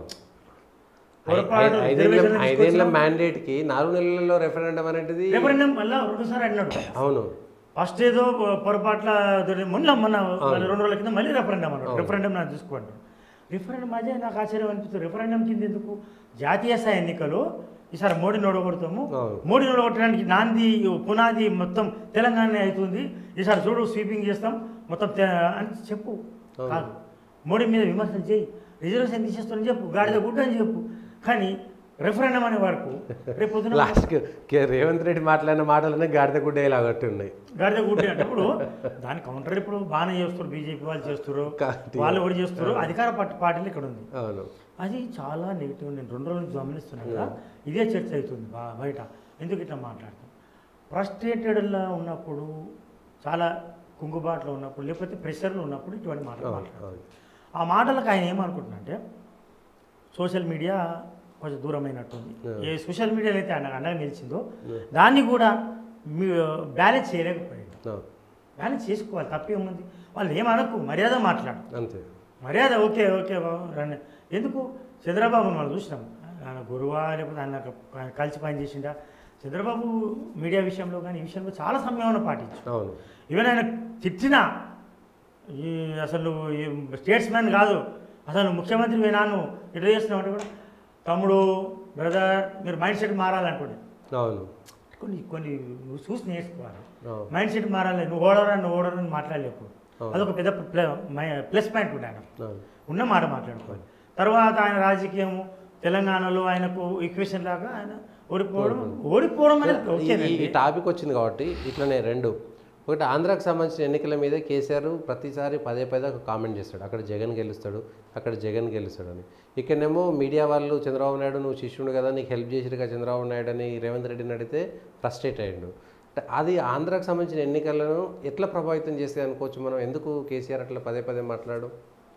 పొరపాటు ఐ- ఐదేళ్ల రిజర్వేషన్ ఐదేళ్ల తీసుకొచ్చినా? మ్యాండేట్ కి నాలుగు నెలల్లో రెఫరెండం అనేది రెఫరెండం మళ్ళీ రెండుసారి అన్నాడు అవును ఫస్ట్ ఏదో పొరపాట్ల దొరి- మొన్న మొన్న మళ్ళీ రెండు రోజుల కింద మళ్ళీ రెఫరెండం అన్నాడు రెఫరెండం నాకు చూసుకోండి రిఫరెండం అదే నాకు ఆశ్చర్యం అనిపిస్తుంది రిఫరెండం కింద ఎందుకు జాతీయ స్థాయి ఎన్నికలు ఈసారి మోడీని ఓడగొడతాము అవును. మోడీని ఓడగొట్టడానికి నాంది పునాది మొత్తం తెలంగాణ అవుతుంది ఈసారి చూడు స్వీపింగ్ చేస్తాం మొత్తం తె- అని చెప్పు అవును. కాదు మోడీ మీద విమర్శలు చేయి రిజర్వేషన్ తీసేస్తానని చెప్పు గాడిద గుడ్డ అని చెప్పు కానీ రెఫరెండం అనే వరకు రేపు పొద్దున లాస్ట్ రేవంత్ రెడ్డి మాట్లాడిన మాటలనే గాడిద గుడ్డేలాగట్టు ఉన్నాయి గాడిద గుడ్డి అంటే ఇప్పుడు దాని కౌంటర్ ఇప్పుడు బాగానే చేస్తారు బీజేపీ వాళ్ళు చేస్తారు కాబట్టి- వాళ్ళు కూడా చేస్తారు అధికార పార్టీ పార్టీలు ఇక్కడ ఉంది అవును అది చాలా నెగిటివ్ నేను రెండు రోజులు నుంచి గమనిస్తున్నాను కదా ఇదే చర్చ అవుతుంది బా బయట ఎందుకు ఇట్లా మాట్లాడతాం ఫ్రస్ట్రేటెడ్లో ఉన్నప్పుడు చాలా కుంగుబాట్లో ఉన్నప్పుడు లేకపోతే ప్రెషర్లో ఉన్నప్పుడు ఇటువంటి మాటలు అవును మాట్లాడతాం అవును ఆ మాటలకు ఆయన ఏమనుకుంటున్నారంటే సోషల్ మీడియా కొంచెం దూరమైనట్టుంది Yeah. ఏ సోషల్ మీడియాలో అయితే ఆయన అండగా నిలిచిందో దాన్ని కూడా మీ బ్యాలెన్స్ చేయలేకపోయాడు అవును. బ్యాలెన్స్ చేసుకోవాలి తప్పేముంది వాళ్ళు ఏమనకు మర్యాద మాట్లాడు అంతే మర్యాద ఓకే ఓకే బాబు రండి ఎందుకు చంద్రబాబును మనం చూసినాం ఆయన గురువా లేకపోతే ఆయన ఆయన కలిసి పని చేసిండా చంద్రబాబు మీడియా విషయంలో కానీ ఈ విషయంలో చాలా సంయమనం పాటించు అవును ఈవెన్ ఆయన తిట్టినా ఈ అసలు నువ్వు ఈ స్టేట్స్ మ్యాన్ కాదు అసలు ముఖ్యమంత్రి మీ నాన్ను ఇట్లా చేస్తున్నావు అంటే కూడా తమ్ముడు బ్రదర్ మీరు మైండ్ సెట్ మారాలంటుండే అవును కొన్ని కొన్ని నువ్వు చూసి నేర్చుకోవాలి అవును మైండ్ సెట్ మారాలి నువ్వు ఓడరా నువ్వు ఓడరా అని మాట్లాడలేవు అవును. అదొక పెద్ద ప్లస్ పాయింట్ ఉండే ఆయన అవును ఉన్న మాట మాట్లాడుకోవాలి తర్వాత ఆయన రాజకీయము తెలంగాణలో ఆయనకు ఈక్వేషన్ లాగా ఆయన ఓడిపోవడం ఓడిపోవడం అనేది ఈ- ఈ ఓకేనండి టాపిక్ వచ్చింది కాబట్టి ఇట్లనే రెండు ఒకటి ఆంధ్రాకి సంబంధించిన ఎన్నికల మీద కేసీఆర్ ప్రతిసారి పదే పదే ఒక కామెంట్ చేస్తాడు అక్కడ జగన్ గెలుస్తాడు అక్కడ జగన్ గెలుస్తాడు అని ఇక్కడనేమో మీడియా వాళ్ళు చంద్రబాబు నాయుడు నువ్వు శిష్యుడు కదా నీకు హెల్ప్ చేసిరుగా చంద్రబాబు నాయుడు అని రేవంత్ రెడ్డిని అడిగితే ఫ్రస్ట్రేట్ అయ్యాడు అంటే అది ఆంధ్రాకి సంబంధించిన ఎన్నికలను ఎట్లా ప్రభావితం చేస్తే అనుకోవచ్చు మనం ఎందుకు కేసీఆర్ అట్లా పదే పదే మాట్లాడు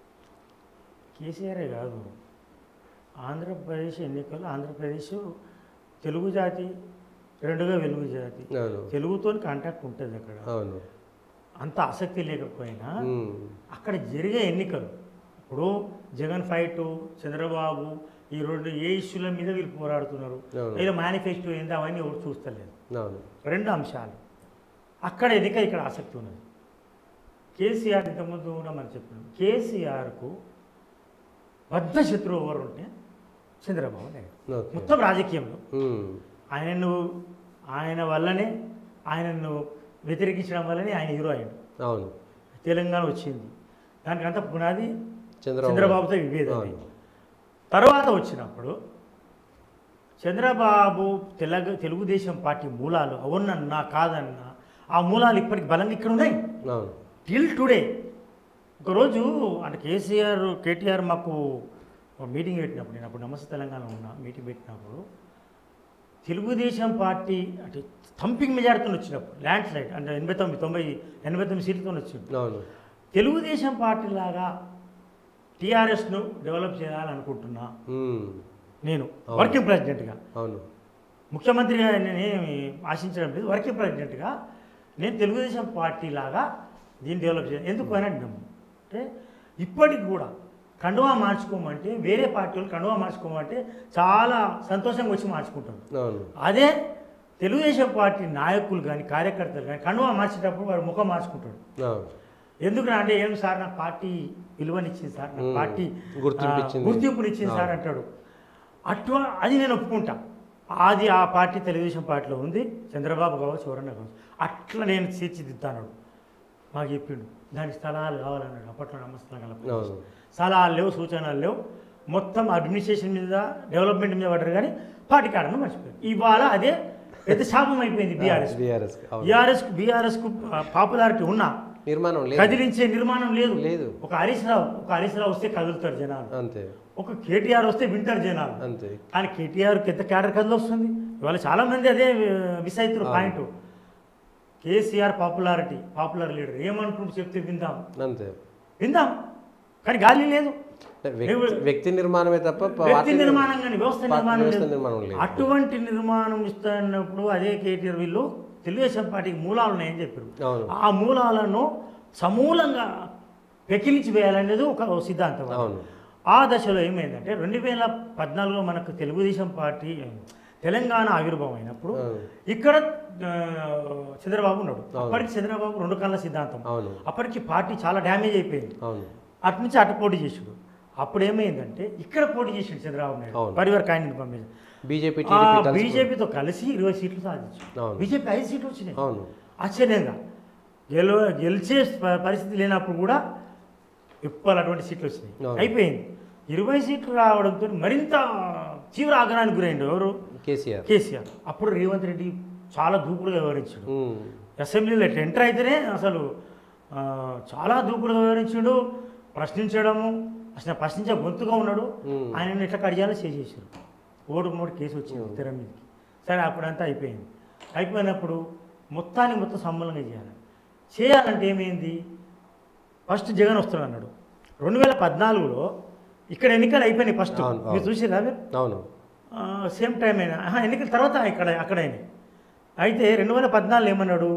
కేసీఆరే కాదు ఆంధ్రప్రదేశ్ ఎన్నికలు ఆంధ్రప్రదేశ్ తెలుగు జాతి రెండుగా వెలుగు జాతి అవును తెలుగుతో కాంటాక్ట్ ఉంటుంది అక్కడ అవును అంత ఆసక్తి లేకపోయినా ఉమ్. అక్కడ జరిగే ఎన్నికలు ఇప్పుడు జగన్ ఫైట్ చంద్రబాబు ఈ రెండు ఏ ఇష్యూల మీద వీళ్ళు పోరాడుతున్నారు అవును. ఏదో మేనిఫెస్టో ఏందో అవన్నీ ఎవరు చూస్తలేదు అవును రెండు అంశాలు అక్కడ ఎన్నిక ఇక్కడ ఆసక్తి ఉన్నది కేసీఆర్ ఇంతకుముందు కూడా మనం చెప్పినాం కేసీఆర్కు బద్ధ శత్రువు ఎవరు ఉంటే చంద్రబాబు నాయుడు ఓకే మొత్తం రాజకీయంలో ఉమ్. ఆయనను ఆయన వల్లనే ఆయనను వ్యతిరేకించడం వల్లనే ఆయన హీరో అయ్యాడు అవును తెలంగాణ వచ్చింది దానికి అంత పునాది చంద్రబాబు చంద్రబాబుతో విభేదం అవును. తర్వాత వచ్చినప్పుడు చంద్రబాబు తెలగ తెలుగుదేశం పార్టీ మూలాలు అవునన్నా కాదన్నా ఆ మూలాలు ఇప్పటికి బలంగా ఇక్కడ ఉన్నాయి అవును టిల్ టుడే ఒకరోజు అంటే కేసీఆర్ కేటీఆర్ మాకు ఒక మీటింగ్ పెట్టినప్పుడు నేను అప్పుడు నమస్తే తెలంగాణ ఉన్నా మీటింగ్ పెట్టినప్పుడు తెలుగుదేశం పార్టీ అంటే థంపింగ్ మెజార్టీతో వచ్చినప్పుడు ల్యాండ్ స్లైడ్ అంటే ఎనభై తొమ్మిది తొంభై ఎనభై తొమ్మిది సీట్లతో వచ్చింది అవును తెలుగుదేశం పార్టీ లాగా టీఆర్ఎస్ను డెవలప్ చేయాలనుకుంటున్నా ఉమ్. నేను అవును. వర్కింగ్ ప్రెసిడెంట్గా అవును ముఖ్యమంత్రిగా నేనేమి ఆశించడం లేదు వర్కింగ్ ప్రెసిడెంట్గా నేను తెలుగుదేశం పార్టీ లాగా దీన్ని డెవలప్ చేయాలి ఎందుకు అని అంటున్నాము అంటే ఇప్పటికి కూడా కండువా మార్చుకోమంటే వేరే పార్టీ వాళ్ళు కండువా మార్చుకోమంటే చాలా సంతోషంగా వచ్చి మార్చుకుంటారు అవును అదే తెలుగుదేశం పార్టీ నాయకులు కానీ కార్యకర్తలు కానీ కండువా మార్చేటప్పుడు వాడు ముఖం మార్చుకుంటాడు అవును ఎందుకు అంటే ఏం సార్ నా పార్టీ విలువనిచ్చింది సార్ నా మ్మ్. పార్టీ గుర్తింపిచ్చింది. ఆ, గుర్తింపునిచ్చింది సార్ అంటాడు అటు అది నేను ఒప్పుకుంటా అది ఆ పార్టీ తెలుగుదేశం పార్టీలో ఉంది చంద్రబాబు కావచ్చు ఎవరన్నా కావచ్చు అట్లా నేను తీర్చిదిద్దాను మాకు చెప్పిండు దానికి స్థలాలు కావాలన్నాడు అప్పట్లో నమ్మస్థలం కల అవును స్థలాలు లేవు సూచనలు లేవు మొత్తం అడ్మినిస్ట్రేషన్ మీద డెవలప్మెంట్ మీద పడ్డారు కానీ పార్టీ కాడను మర్చిపోయారు ఇవాళ అదే పెద్ద శాపం అయిపోయింది బీఆర్ఎస్ బీఆర్ఎస్ బీఆర్ఎస్ బీఆర్ఎస్కు పాపులారిటీ ఉన్నా నిర్మాణం లేదు కదిలించే నిర్మాణం లేదు లేదు. ఒక హరీష్ రావు ఒక హరీష్ రావు వస్తే కదులుతారు జనాలు అంతే ఒక కేటీఆర్ వస్తే వింటారు జనాలు అంతే కానీ కేటీఆర్కి ఎంత క్యాడర్ కదిలి వస్తుంది ఇవాళ చాలా మంది అదే మిస్ అవుతారు point KCR popularity popular leader ఏమంటుండు చెప్తే విందాం అంతే విందాం కానీ గాలి లేదు అంటే వ్యక్తి వ్యక్తి నిర్మాణమే తప్ప ప- వ్యక్తి పార్టీ నిర్మాణం కానీ వ్యవస్థ పార్టీ నిర్మాణం వ్యవస్థ లేదు. నిర్మాణం లేదు అటువంటి నిర్మాణం ఇస్తున్నప్పుడు అదే కేటీఆర్ వీళ్ళు తెలుగుదేశం పార్టీకి మూలాలు ఉన్నాయని చెప్పారు అవును ఆ మూలాలను సమూలంగా పెకిలించి వేయాలనేది ఒక సిద్ధాంతం అవును ఆ దశలో ఏమైందంటే రెండు వేల పద్నాలుగులో మనకు తెలుగుదేశం పార్టీ తెలంగాణ ఆవిర్భావం అయినప్పుడు అవును. ఇక్కడ ఆ, చంద్రబాబు ఉన్నాడు అవును. అప్పటికి చంద్రబాబు రెండు కళ్ళ సిద్ధాంతం అవును అప్పటికి పార్టీ చాలా డ్యామేజ్ అయిపోయింది అవును అటు నుంచి అటు పోటీ చేసాడు అప్పుడు ఏమైందంటే ఇక్కడ పోటీ చేసాడు చంద్రబాబు నాయుడు అవును. పరివార్ కాయని పంపించి బీజేపీ టీడీపీ కలిసి బీజేపీతో కలిసి ఇరవై సీట్లు సాధించు అవును. బీజేపీ ఐదు సీట్లు వచ్చినాయి అవును ఆశ్చర్యంగా గెలు గెలిచే ప- పరిస్థితి లేనప్పుడు కూడా విప్పాలు అటువంటి సీట్లు వచ్చినాయి అవును. అయిపోయింది ఇరవై సీట్లు రావడంతో మరింత తీవ్ర ఆగ్రహానికి గురైండు ఎవరు కేసీఆర్ కేసీఆర్ అప్పుడు రేవంత్ రెడ్డి చాలా దూకుడుగా వ్యవహరించాడు ఉమ్. అసెంబ్లీలో ఇట్లా ఎంటర్ అయితేనే అసలు ఆ, చాలా దూకుడుగా వివరించాడు ప్రశ్నించడము అసలు ప్రశ్నించే గొంతుగా ఉన్నాడు ఉమ్. ఆయన ఇట్లా కడియాలో చేసేసారు ఓటు మూడు కేసు వచ్చింది తెర మీదకి సరే అప్పుడంతా అయిపోయింది అయిపోయినప్పుడు మొత్తాన్ని మొత్తం సమూలంగా చేయాలి చేయాలంటే ఏమైంది ఫస్ట్ జగన్ వస్తున్నాడు అన్నాడు రెండు వేల పద్నాలుగులో ఇక్కడ ఎన్నికలు అయిపోయినాయి ఫస్ట్ అవును, అవును. మీరు చూసిరా మీరు అవును సేమ్ టైం అయినా ఆహా, ఎన్నికల తర్వాత ఇక్కడ అక్కడైనా అయితే రెండు వేల పద్నాలుగు ఏమన్నాడు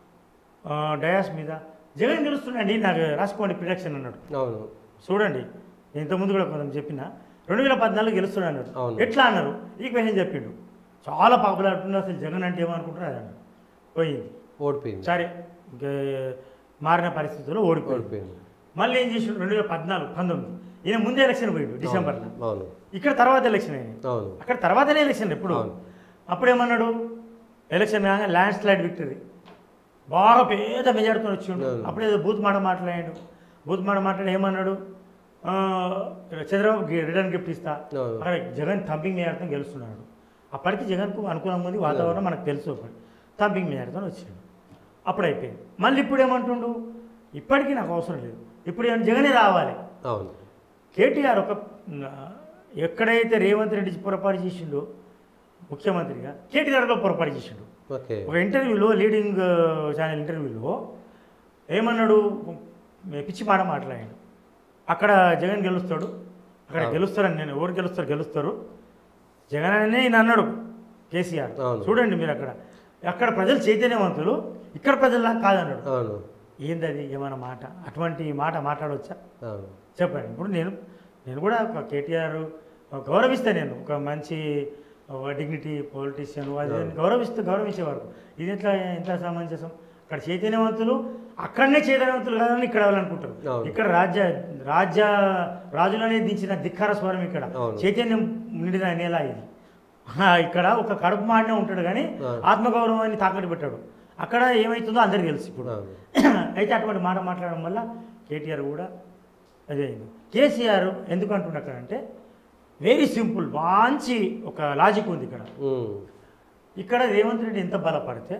ఆ, డయాస్ మీద జగన్ గెలుస్తున్నాండి నాకు రాసుకోండి ప్రిడక్షన్ అన్నాడు అవును చూడండి నేను ఇంతకుముందు కూడా కొంచెం చెప్పిన రెండు వేల పద్నాలుగు గెలుస్తున్నాడు అన్నాడు అవును. ఎట్లా అన్నారు ఈ క్వశ్చన్ చెప్పిండు చాలా పాపులర్ ఉంటుంది అసలు జగన్ అంటే ఏమనుకుంటున్నారు అది అన్నాడు పోయింది ఓడిపోయింది సరే ఇంకే మారిన పరిస్థితుల్లో ఓడిపోయింది ఓడిపోయింది మళ్ళీ ఏం చేసిండు రెండు వేల పద్నాలుగు పంతొమ్మిది ఈయన ముందే ఎలక్షన్ పోయిండు డిసెంబర్లో అవును ఇక్కడ తర్వాత ఎలక్షన్ అయింది అవును అక్కడ తర్వాతనే ఎలక్షన్ ఎప్పుడు అవును. అప్పుడు ఏమన్నాడు ఎలక్షన్ కాగా ల్యాండ్ స్లైడ్ విక్టరీ బాగా పేద మెజార్టీతో వచ్చిండు అవును. అప్పుడు ఏదో బూత్ మాట మాట్లాడాడు బూత్ మాట మాట్లాడి ఏమన్నాడు ఆ, చంద్రబాబు గి- రిటర్న్ గిఫ్ట్ ఇస్తా అవును. అక్కడ జగన్ థంపింగ్ మెజార్టీతో గెలుస్తున్నాడు అప్పటికి జగన్కు అనుకూలంగా ఉంది వాతావరణం మనకు తెలుసు అప్పుడు థంపింగ్ మెజార్టీతో వచ్చిండు అప్పుడు అయిపోయింది మళ్ళీ ఇప్పుడు ఏమంటుండు ఇప్పటికీ నాకు అవసరం లేదు ఇప్పుడు ఏమన్నా జగనే రావాలి అవును కేటీఆర్ ఒక ఆ, ఎక్కడైతే రేవంత్ రెడ్డి పొరపాటు చేసిండో ముఖ్యమంత్రిగా కేటీఆర్ కూడా పొరపాటు చేసిండు ఓకే ఒక ఇంటర్వ్యూలో లీడింగ్ ఛానల్ ఇంటర్వ్యూలో ఏమన్నాడు పిచ్చి మాట మాట్లాడాడు అక్కడ జగన్ గెలుస్తాడు అక్కడ అవును. గెలుస్తారని నేను ఎవరు గెలుస్తారు గెలుస్తారు జగన్ అనే ఈయన అన్నాడు కేసీఆర్ అవును. చూడండి మీరు అక్కడ అక్కడ ప్రజలు చైతన్యవంతులు ఇక్కడ ప్రజల్లా కాదన్నాడు అవును ఏందది ఏమైనా మాట అటువంటి మాట మాట్లాడవచ్చా అవును చెప్పండి ఇప్పుడు నేను నేను కూడా ఒక కేటీఆర్ గౌరవిస్తాను నేను ఒక మంచి డిగ్నిటీ పొలిటీషియన్ అది అవును. గౌరవిస్తూ గౌరవించేవారు ఇది ఎట్లా ఎంత సమంజసం అక్కడ చైతన్యవంతులు అక్కడనే చైతన్యవంతులు కాదని ఇక్కడ వాళ్ళనుకుంటారు అవును. ఇక్కడ రాజ్య రాజ్య రాజులనే దించిన ధిక్కార స్వరం ఇక్కడ అవును. చైతన్యం నిండిన నేల ఇది ఆ, ఇక్కడ ఒక కడుపు మాడినే ఉంటాడు కానీ అవును. ఆత్మగౌరవాన్ని తాకట్టు పెట్టాడు అక్కడ ఏమవుతుందో అందరికీ తెలుసు ఇప్పుడు అవును అయితే అటువంటి మాట మాట్లాడడం వల్ల కేటీఆర్ కూడా అదే అయింది కేసీఆర్ ఎందుకు అంటున్నాడంటే వెరీ సింపుల్ మంచి ఒక లాజిక్ ఉంది ఇక్కడ ఉమ్. ఇక్కడ రేవంత్ రెడ్డి ఎంత బలపడితే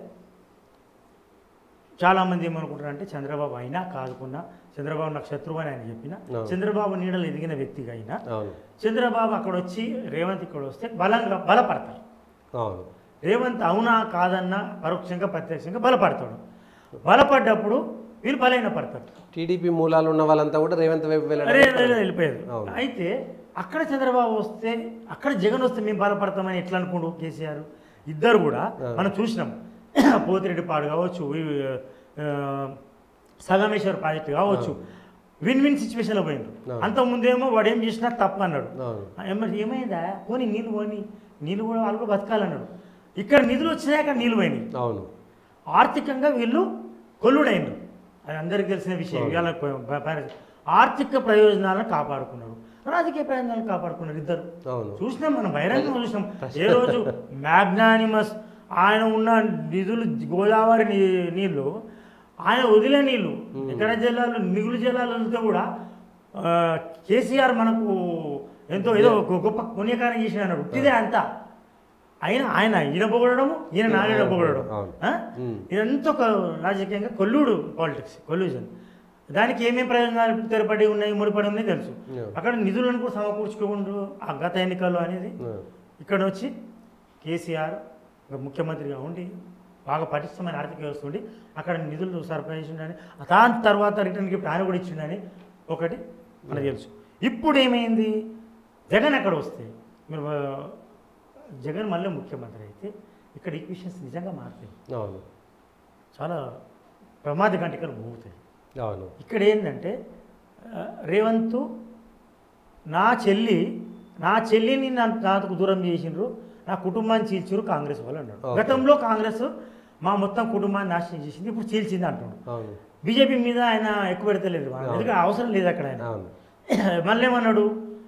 చాలామంది ఏమనుకుంటారంటే చంద్రబాబు అయినా కాదుకున్నా చంద్రబాబు నాకు శత్రువు అని ఆయన చెప్పిన అవును. చంద్రబాబు నీడలు ఎదిగిన వ్యక్తిగా అయినా అవును చంద్రబాబు అక్కడ వచ్చి రేవంత్ ఇక్కడ వస్తే బలంగా బలపడతారు అవును రేవంత్ అవునా కాదన్నా పరోక్షంగా ప్రత్యక్షంగా బలపడతాడు బలపడ్డప్పుడు వీళ్ళు బలైన పడతారు టీడీపీ మూలాలు ఉన్న వాళ్ళంతా కూడా రేవంత్ వైపు అరే వెళ్ళడం వెళ్ళిపోయారు అవును. అయితే అక్కడ చంద్రబాబు వస్తే అక్కడ జగన్ వస్తే మేము బలపడతామని ఎట్లా అనుకోండు కేసీఆర్ ఇద్దరు కూడా అవును. మనం చూసినాం పోతిరెడ్డి పాడు కావచ్చు ఈ, ఆ, సంగమేశ్వర్ ప్రాజెక్ట్ కావచ్చు విన్ విన్ సిచ్యువేషన్లో పోయిండ్రు అవును. అంత ముందేమో వాడు ఏం చేసినా తప్పు అన్నాడు అవును ఆ, ఏమ- ఏమైందా పోనీ నీళ్ళు పోని నీళ్ళు కూడా వాళ్ళు కూడా బతకాలన్నాడు ఇక్కడ నిధులు వచ్చినాయి అక్కడ నీళ్ళు పోయినాయి అవును ఆర్థికంగా వీళ్ళు కొల్లుడైండ్రు అది అందరికీ తెలిసిన విషయం అవును. ఇవాళ ప- ప- ప- ఆర్థిక ప్రయోజనాలను కాపాడుకున్నారు రాజకీయ ప్రయోజనాలను కాపాడుకున్నారు ఇద్దరు అవును చూసినాం మనం బహిరంగంగా చూసినాం ఏ రోజు మ్యాగ్నానిమస్ ఆయన ఉన్న నిధులు గోదావరి నీ- నీళ్లు ఆయన వదిలే నీళ్లు ఇతర జిల్లాలు మిగులు జిల్లాలు వదిలితే కూడా ఆ, కేసీఆర్ మనకు ఎంతో ఏదో ఒక గొప్ప పుణ్యకారం చేసిన అన్నాడు ఉట్టిదే అంతా ఆయన ఆయన ఈయన పొగడము ఈయన నాగడ పొగడడం అవును. ఆ? ఉమ్. ఇదంతా ఒక రాజకీయంగా కొల్లుడు పాలిటిక్స్ కొల్యూజన్ దానికి ఏమేమి ప్రయోజనాలు తెరపడి ఉన్నాయి ముడిపడి ఉన్నాయి తెలుసు Yeah. అక్కడ నిధులను కూడా సమకూర్చుకోకుండా ఆ గత ఎన్నికల్లో అనేది అవును. ఇక్కడ వచ్చి కేసీఆర్ ఒక ముఖ్యమంత్రిగా ఉండి బాగా పటిష్టమైన ఆర్థిక వ్యవస్థ ఉండి అక్కడ నిధులు సరఫరా చేసిండని దాని తర్వాత రిటర్న్ గిఫ్ట్ ఆయన కూడా ఇచ్చిండని ఒకటి మనకు తెలుసు ఇప్పుడు ఏమైంది జగన్ అక్కడ వస్తే మీరు ఆ, జగన్ మళ్ళీ ముఖ్యమంత్రి అయితే ఇక్కడ ఈక్వేషన్స్ నిజంగా మారుతాయి అవును చాలా ప్రమాద గంటికలు మోగుతాయి అవును ఇక్కడ ఏంటంటే ఆ, రేవంత్ నా చెల్లి నా చెల్లిని నా నాకు దూరం చేసిండ్రు నా కుటుంబాన్ని చీల్చిరు కాంగ్రెస్ వాళ్ళు అన్నాడు Okay. గతంలో కాంగ్రెస్ మా మొత్తం కుటుంబాన్ని నాశనం చేసింది ఇప్పుడు చీల్చింది అంటున్నాడు అవును బీజేపీ మీద ఆయన ఎక్కువ పెడతలేదు అవును. ఎందుకంటే అవసరం లేదు అక్కడ ఆయన అవును మళ్ళీ ఏమన్నాడు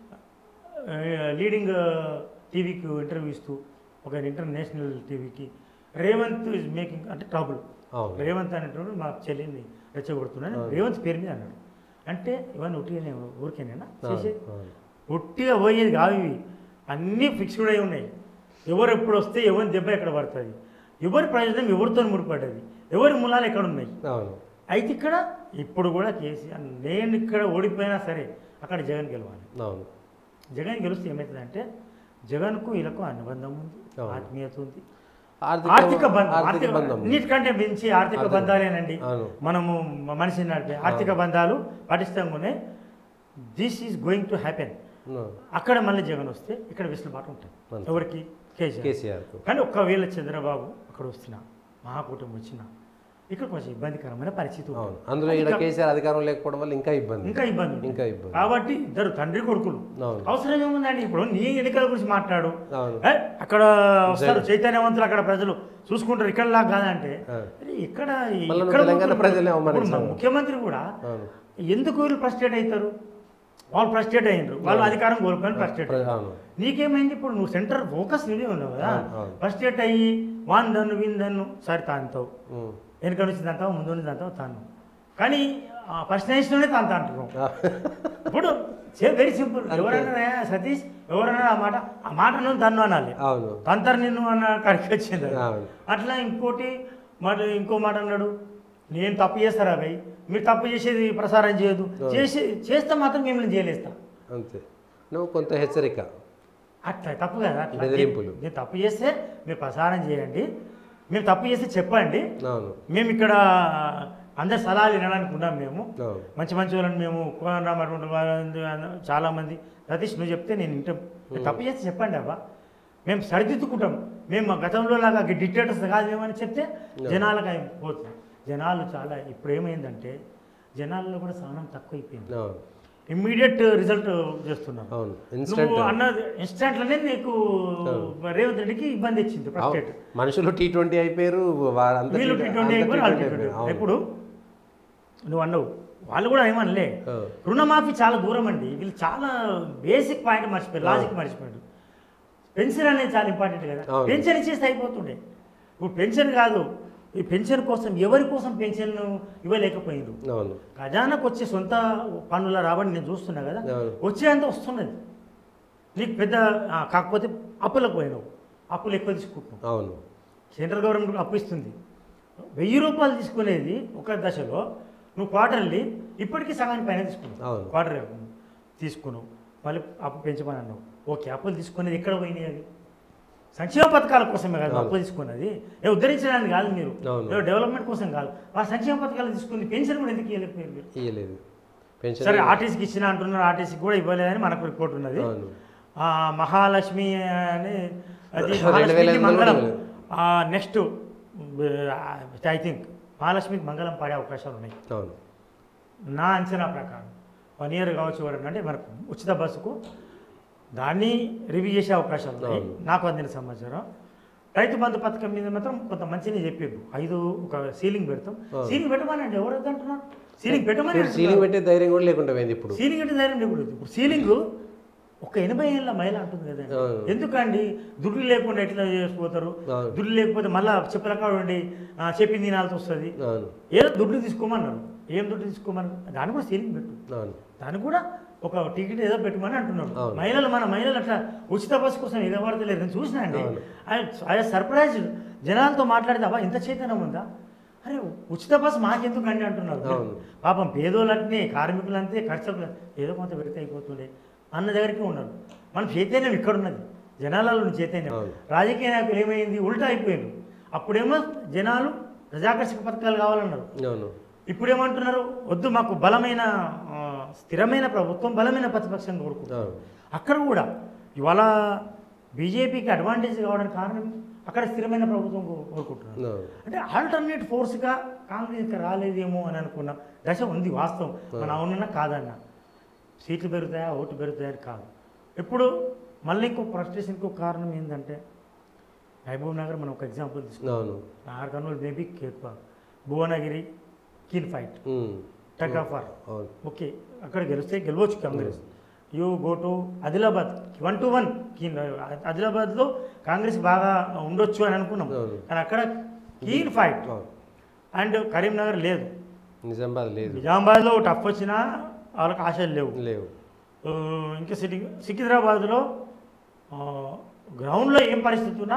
ఆ, లీడింగ్ టీవీకి ఇంటర్వ్యూ ఇస్తూ ఒక ఇంటర్నేషనల్ టీవీకి రేవంత్ ఇస్ మేకింగ్ అంటే ట్రబుల్ అవును రేవంత్ అనేటువంటి మా చెల్లిని రెచ్చగొడుతున్నాను అవును. రేవంత్ పేరు మీద అన్నాడు అంటే ఇవన్నీ ఒట్టిగానే ఊరికేనేనా చేసేది అవును ఒట్టిగా పోయేది కావు ఇవి అన్నీ ఫిక్స్డ్ అయి ఉన్నాయి ఎవరు ఎప్పుడు వస్తే ఎవరి దెబ్బ ఎక్కడ పడుతుంది ఎవరి ప్రయోజనం ఎవరితో ముడిపడ్డది ఎవరి మూలాలు ఎక్కడ ఉన్నాయి అవును అయితే ఇక్కడ ఇప్పుడు కూడా కేసీఆర్ నేను ఇక్కడ ఓడిపోయినా సరే అక్కడ జగన్ గెలవాలి అవును జగన్ గెలిస్తే ఏమవుతుందంటే జగన్కు వీళ్ళకు అనుబంధం ఉంది అవును. ఆత్మీయత ఉంది ఆర్థిక ఆర్థిక బంధం ఆర్థిక ఆర్థిక బంధం అన్నిటికంటే మించి ఆర్థిక ఆర్థిక- బంధాలేనండి అవును మనము మ- మనిషిని నడిపే ఆర్థిక బంధాలు పటిష్టంగా ఉన్నాయి this is going to happen అవును. అక్కడ మళ్ళీ జగన్ వస్తే ఇక్కడ వెసులుబాటు ఉంటుంది అంతే. ఎవరికి కేసీఆర్ కేసీఆర్కు కానీ ఒక్కవేళ చంద్రబాబు అక్కడ వస్తున్నా మహాకూటమి వచ్చినా ఇక్కడ కొంచెం ఇబ్బందికరమైన పరిస్థితి ఉంటుంది. అవును అందులో ఇక్కడ అది కా- కేసీఆర్ అధికారం లేకపోవడం వల్ల ఇంకా ఇబ్బంది ఇంకా ఇబ్బంది ఉంది. ఇంకా ఇబ్బంది కాబట్టి ఇద్దరు తండ్రి కొడుకులు అవును అవసరం ఏముందండి ఇప్పుడు నీ ఎన్నికల గురించి మాట్లాడు అవును ఏ, అక్కడ వస్తారు చైతన్యవంతులు అక్కడ ప్రజలు చూసుకుంటారు ఇక్కడ లాగా కాదంటే ఆ. అరే, ఇక్కడ ఈ- మళ్ళా ఇక్కడ తెలంగాణ ముఖ్య- ప్రజల్ని ఇప్పుడు అవమానించావు. మా ముఖ్యమంత్రి కూడా అవును ఎందుకు వీళ్ళు ఫ్రస్ట్రేట్ అవుతారు వాళ్ళు ఫ్రస్ట్రేట్ అయ్యారు వాళ్ళు అధికారం కోల్పోయిన ఫ్రస్ట్రేట్ ప్ర- అవును నీకేమైంది ఇప్పుడు నువ్వు సెంటర్ ఫోకస్ నువ్వే ఉన్నావు కదా అవును, అవును. ఫ్రస్ట్రేట్ అయ్యి వాన్ దన్ను వీన్ దన్ను సరే తాంతావు ఉమ్. వెనుక నుంచి తంతావు ముందు నుంచి తంతావు తాను కానీ ఫస్ట్ నేషన్లోనే తాంత అంటున్నావు ఆ, ఇప్పుడు వెరీ సింపుల్ ఎవరైనా సతీష్ ఎవరైనా ఆ మాట ఆ మాట నువ్వు తన్ను అనాలి అవును తంతరు నిన్ను అన్న కాడికి వచ్చింది అది. అవును అట్లా ఇంకోటి మరి ఇంకో మాట అన్నాడు నేను తప్పు చేస్తారా భయ్ మీరు తప్పు చేసేది ప్రసారం చేయదు చేసి చేస్తే మాత్రం మిమ్మల్ని చేయలేస్తా అంతే నువ్వు కొంత హెచ్చరిక అట్లా తప్పు కదా అట్లా బెదిరింపులు. మీరు తప్పు చేస్తే మీరు ప్రసారం చేయండి మేము తప్పు చేస్తే చెప్పండి అవును మేము ఇక్కడ అందరి సలహాలు వినడానికి ఉన్నాం మేము అవును మంచి మంచి వాళ్ళని మేము కోనరామ అటువంటి వాళ్ళని చాలా మంది సతీష్ నువ్వు చెప్తే నేను వింటాం మీరు తప్పు చేస్తే చెప్పండి అబ్బా మేము సరిదిద్దుకుంటాం మేము మా గతంలో లాగా డిక్టేటర్స్ కాదు మేమని చెప్తే జనాలకు అయి పోతుంది జనాలు చాలా ఇప్పుడు ఏమైందంటే జనాల్లో కూడా సహనం తక్కువైపోయింది అవును ఇమ్మీడియట్ రిజల్ట్ చేస్తున్నారు అవును ఇన్స్టెంట్ నువ్వు అన్నది ఇన్స్టెంట్లోనే నీకు రేవంత్ రెడ్డికి ఇబ్బంది ఇచ్చింది ప్రస్టేట్ మనుషులు టీ ట్వంటీ అయిపోయారు వారంతా వీళ్ళు టీ ట్వంటీ అయిపోయి వాళ్ళు టీ ట్వంటీ ఇప్పుడు నువ్వు అన్నావు వాళ్ళు కూడా ఏమనలే అవును. రుణమాఫీ చాలా దూరం అండి వీళ్ళు చాలా బేసిక్ పాయింట్ మర్చిపోయారు లాజిక్ మర్చిపోయారు పెన్షన్ అనేది చాలా ఇంపార్టెంట్ కదా అవును. పెన్షన్ ఇచ్చేస్తే అయిపోతుండే ఇప్పుడు పెన్షన్ కాదు ఈ పెన్షన్ కోసం ఎవరి కోసం పెన్షన్ ఇవ్వలేకపోయిండ్రు అవును ఖజానాకు వచ్చే సొంత పన్నుల రాబడి నేను చూస్తున్నా కదా అవును. వచ్చేంత వస్తున్నది నీకు పెద్ద ఆ, కాకపోతే అప్పులకు పోయినావు అప్పులు ఎక్కువ తీసుకుంటున్నావు అవును సెంట్రల్ గవర్నమెంట్ కూడా అప్పు ఇస్తుంది వెయ్యి రూపాయలు తీసుకునేది ఒక దశలో నువ్వు క్వార్టర్లీ ఇప్పటికీ సగానికి పైన తీసుకున్నావు అవును. క్వార్టర్ తీసుకున్నావు మళ్ళీ అప్పు పెంచమని అన్నావు ఓకే అప్పులు తీసుకునేది ఎక్కడ పోయినాయి అవి సంక్షేమ పథకాల కోసమే కాదు అవును. అప్పు తీసుకున్నది ఏ ఉద్ధరించడానికి కాదు మీరు అవును. ఏ డెవలప్మెంట్ కోసం కాదు ఆ సంక్షేమ పథకాలు తీసుకుంది పెన్షన్ కూడా ఎందుకు ఇవ్వలేకపోయారు మీరు ఇయ్యలేదు పెన్షన్ సరే ఆర్టీసీకి ఇచ్చిన అంటున్నారు ఆర్టీసీకి కూడా ఇవ్వలేదని మనకు రిపోర్ట్ ఉన్నది అవును ఆ, మహాలక్ష్మి అని అది రెండు వేల మహాలక్ష్మికి ఎనిమిదిలో మంగళం కూడా నెక్స్ట్ ఐ థింక్ మహాలక్ష్మికి మంగళం పాడే అవకాశాలు ఉన్నాయి అవును నా అంచనా ప్రకారం వన్ ఇయర్ కావచ్చు ఎవరన్నా అంటే మనకు ఉచిత బస్సుకు దాన్ని రివ్యూ చేసే అవకాశాలు ఉన్నాయి అవును. నాకు అందిన సమాచారం రైతు బంధు పథకం మీద మాత్రం కొంత మంచిగా చెప్పారు ఐదు ఒక సీలింగ్ పెడతాం అవును. సీలింగ్ పెట్టమనండి ఎవరు వద్దంటున్నారు సీలింగ్ పెట్టమని ఇప్పుడు సీలింగ్ పెట్టే ధైర్యం కూడా లేకుండా పోయింది ఇప్పుడు సీలింగ్ అంటే ధైర్యం లేకూడదు ఇప్పుడు సీలింగ్ ఒక ఎనభై ఏళ్ళ మహిళ అంటుంది కదా అవును. ఎందుకండి దుడ్లు లేకుండా ఎట్లా చేసిపోతారు అవును. దుడ్లు లేకపోతే మళ్ళీ చెప్పల కాడ ఉండి ఆ, చెప్పింది తినాల్సి వస్తుంది అవును ఏదో దుడ్లు తీసుకోమన్నారు ఏం దుడ్లు తీసుకోమన్నారు దాన్ని కూడా సీలింగ్ పెట్టు అవును దానికి కూడా ఒక టికెట్ ఏదో పెట్టమని అంటున్నారు అవును. మహిళలు మన మహిళలు అట్లా ఉచిత బస్సు కోసం ఎగబడతలేరు నేను చూసినా అండి అవును. ఆయన సర్ప్రైజ్ జనాలతో మాట్లాడితే అబ్బా ఇంత చైతన్యం ఉందా అరే ఉచిత బస్సు మాకెందుకు అండి అంటున్నారు అవును. పాపం పేదోళ్ళంటే కార్మికులు అంతే ఖర్చులు ఏదో కొంత పెడితే అయిపోతుండే అన్న దగ్గరికి ఉన్నారు మన చైతన్యం ఇక్కడ ఉన్నది జనాలలో ఉన్న చైతన్యం అవును. రాజకీయ నాయకులు ఏమైంది ఉల్టా అయిపోయారు అప్పుడేమో జనాలు ప్రజాకర్షక పథకాలు కావాలన్నారు అవును ఇప్పుడు ఏమంటున్నారు వద్దు మాకు బలమైన ఆ, స్థిరమైన ప్రభుత్వం బలమైన ప్రతిపక్షం కోరుకుంటున్నారు అవును అక్కడ కూడా ఇవాళ బీజేపీకి అడ్వాంటేజ్ కావడానికి కారణం అక్కడ స్థిరమైన ప్రభుత్వం కో- కోరుకుంటున్నారు అవును అంటే ఆల్టర్నేట్ ఫోర్స్గా కాంగ్రెస్ ఇంకా రాలేదేమో అని అనుకున్న దశ ఉంది వాస్తవం మన అవునన్నా కాదన్నా సీట్లు పెరుగుతాయా ఓటు పెరుగుతాయా అని కాదు ఇప్పుడు మళ్ళీ ఇంకో ఫ్రస్ట్రేషన్కి ఒక కారణం ఏంటంటే మహబూబ్ నగర్ మనం ఒక ఎగ్జాంపుల్ తీసుకుంటాం అవును నాగర్ కర్నూలు మేబీ కేక్ భువనగిరి కీన్ ఫైట్ ఉమ్. టగ్ ఆఫ్ వార్ అవును ఓకే అక్కడ గెలిస్తే గెలవచ్చు Congress you go to Adilabad one to one keen ఆదిలాబాద్లో కాంగ్రెస్ బాగా ఉండొచ్చు అని అనుకున్నాం అవును. కానీ అక్కడ కీన్ ఫైట్ అవును అండ్ కరీంనగర్ లేదు నిజామాబాద్ లేదు నిజామాబాద్లో టఫ్ వచ్చినా వాళ్ళకి ఆశలు లేవు లేవు ఆ, ఇంకా సిటీ సికింద్రాబాద్లో ఆ, గ్రౌండ్లో ఏం పరిస్థితి ఉన్నా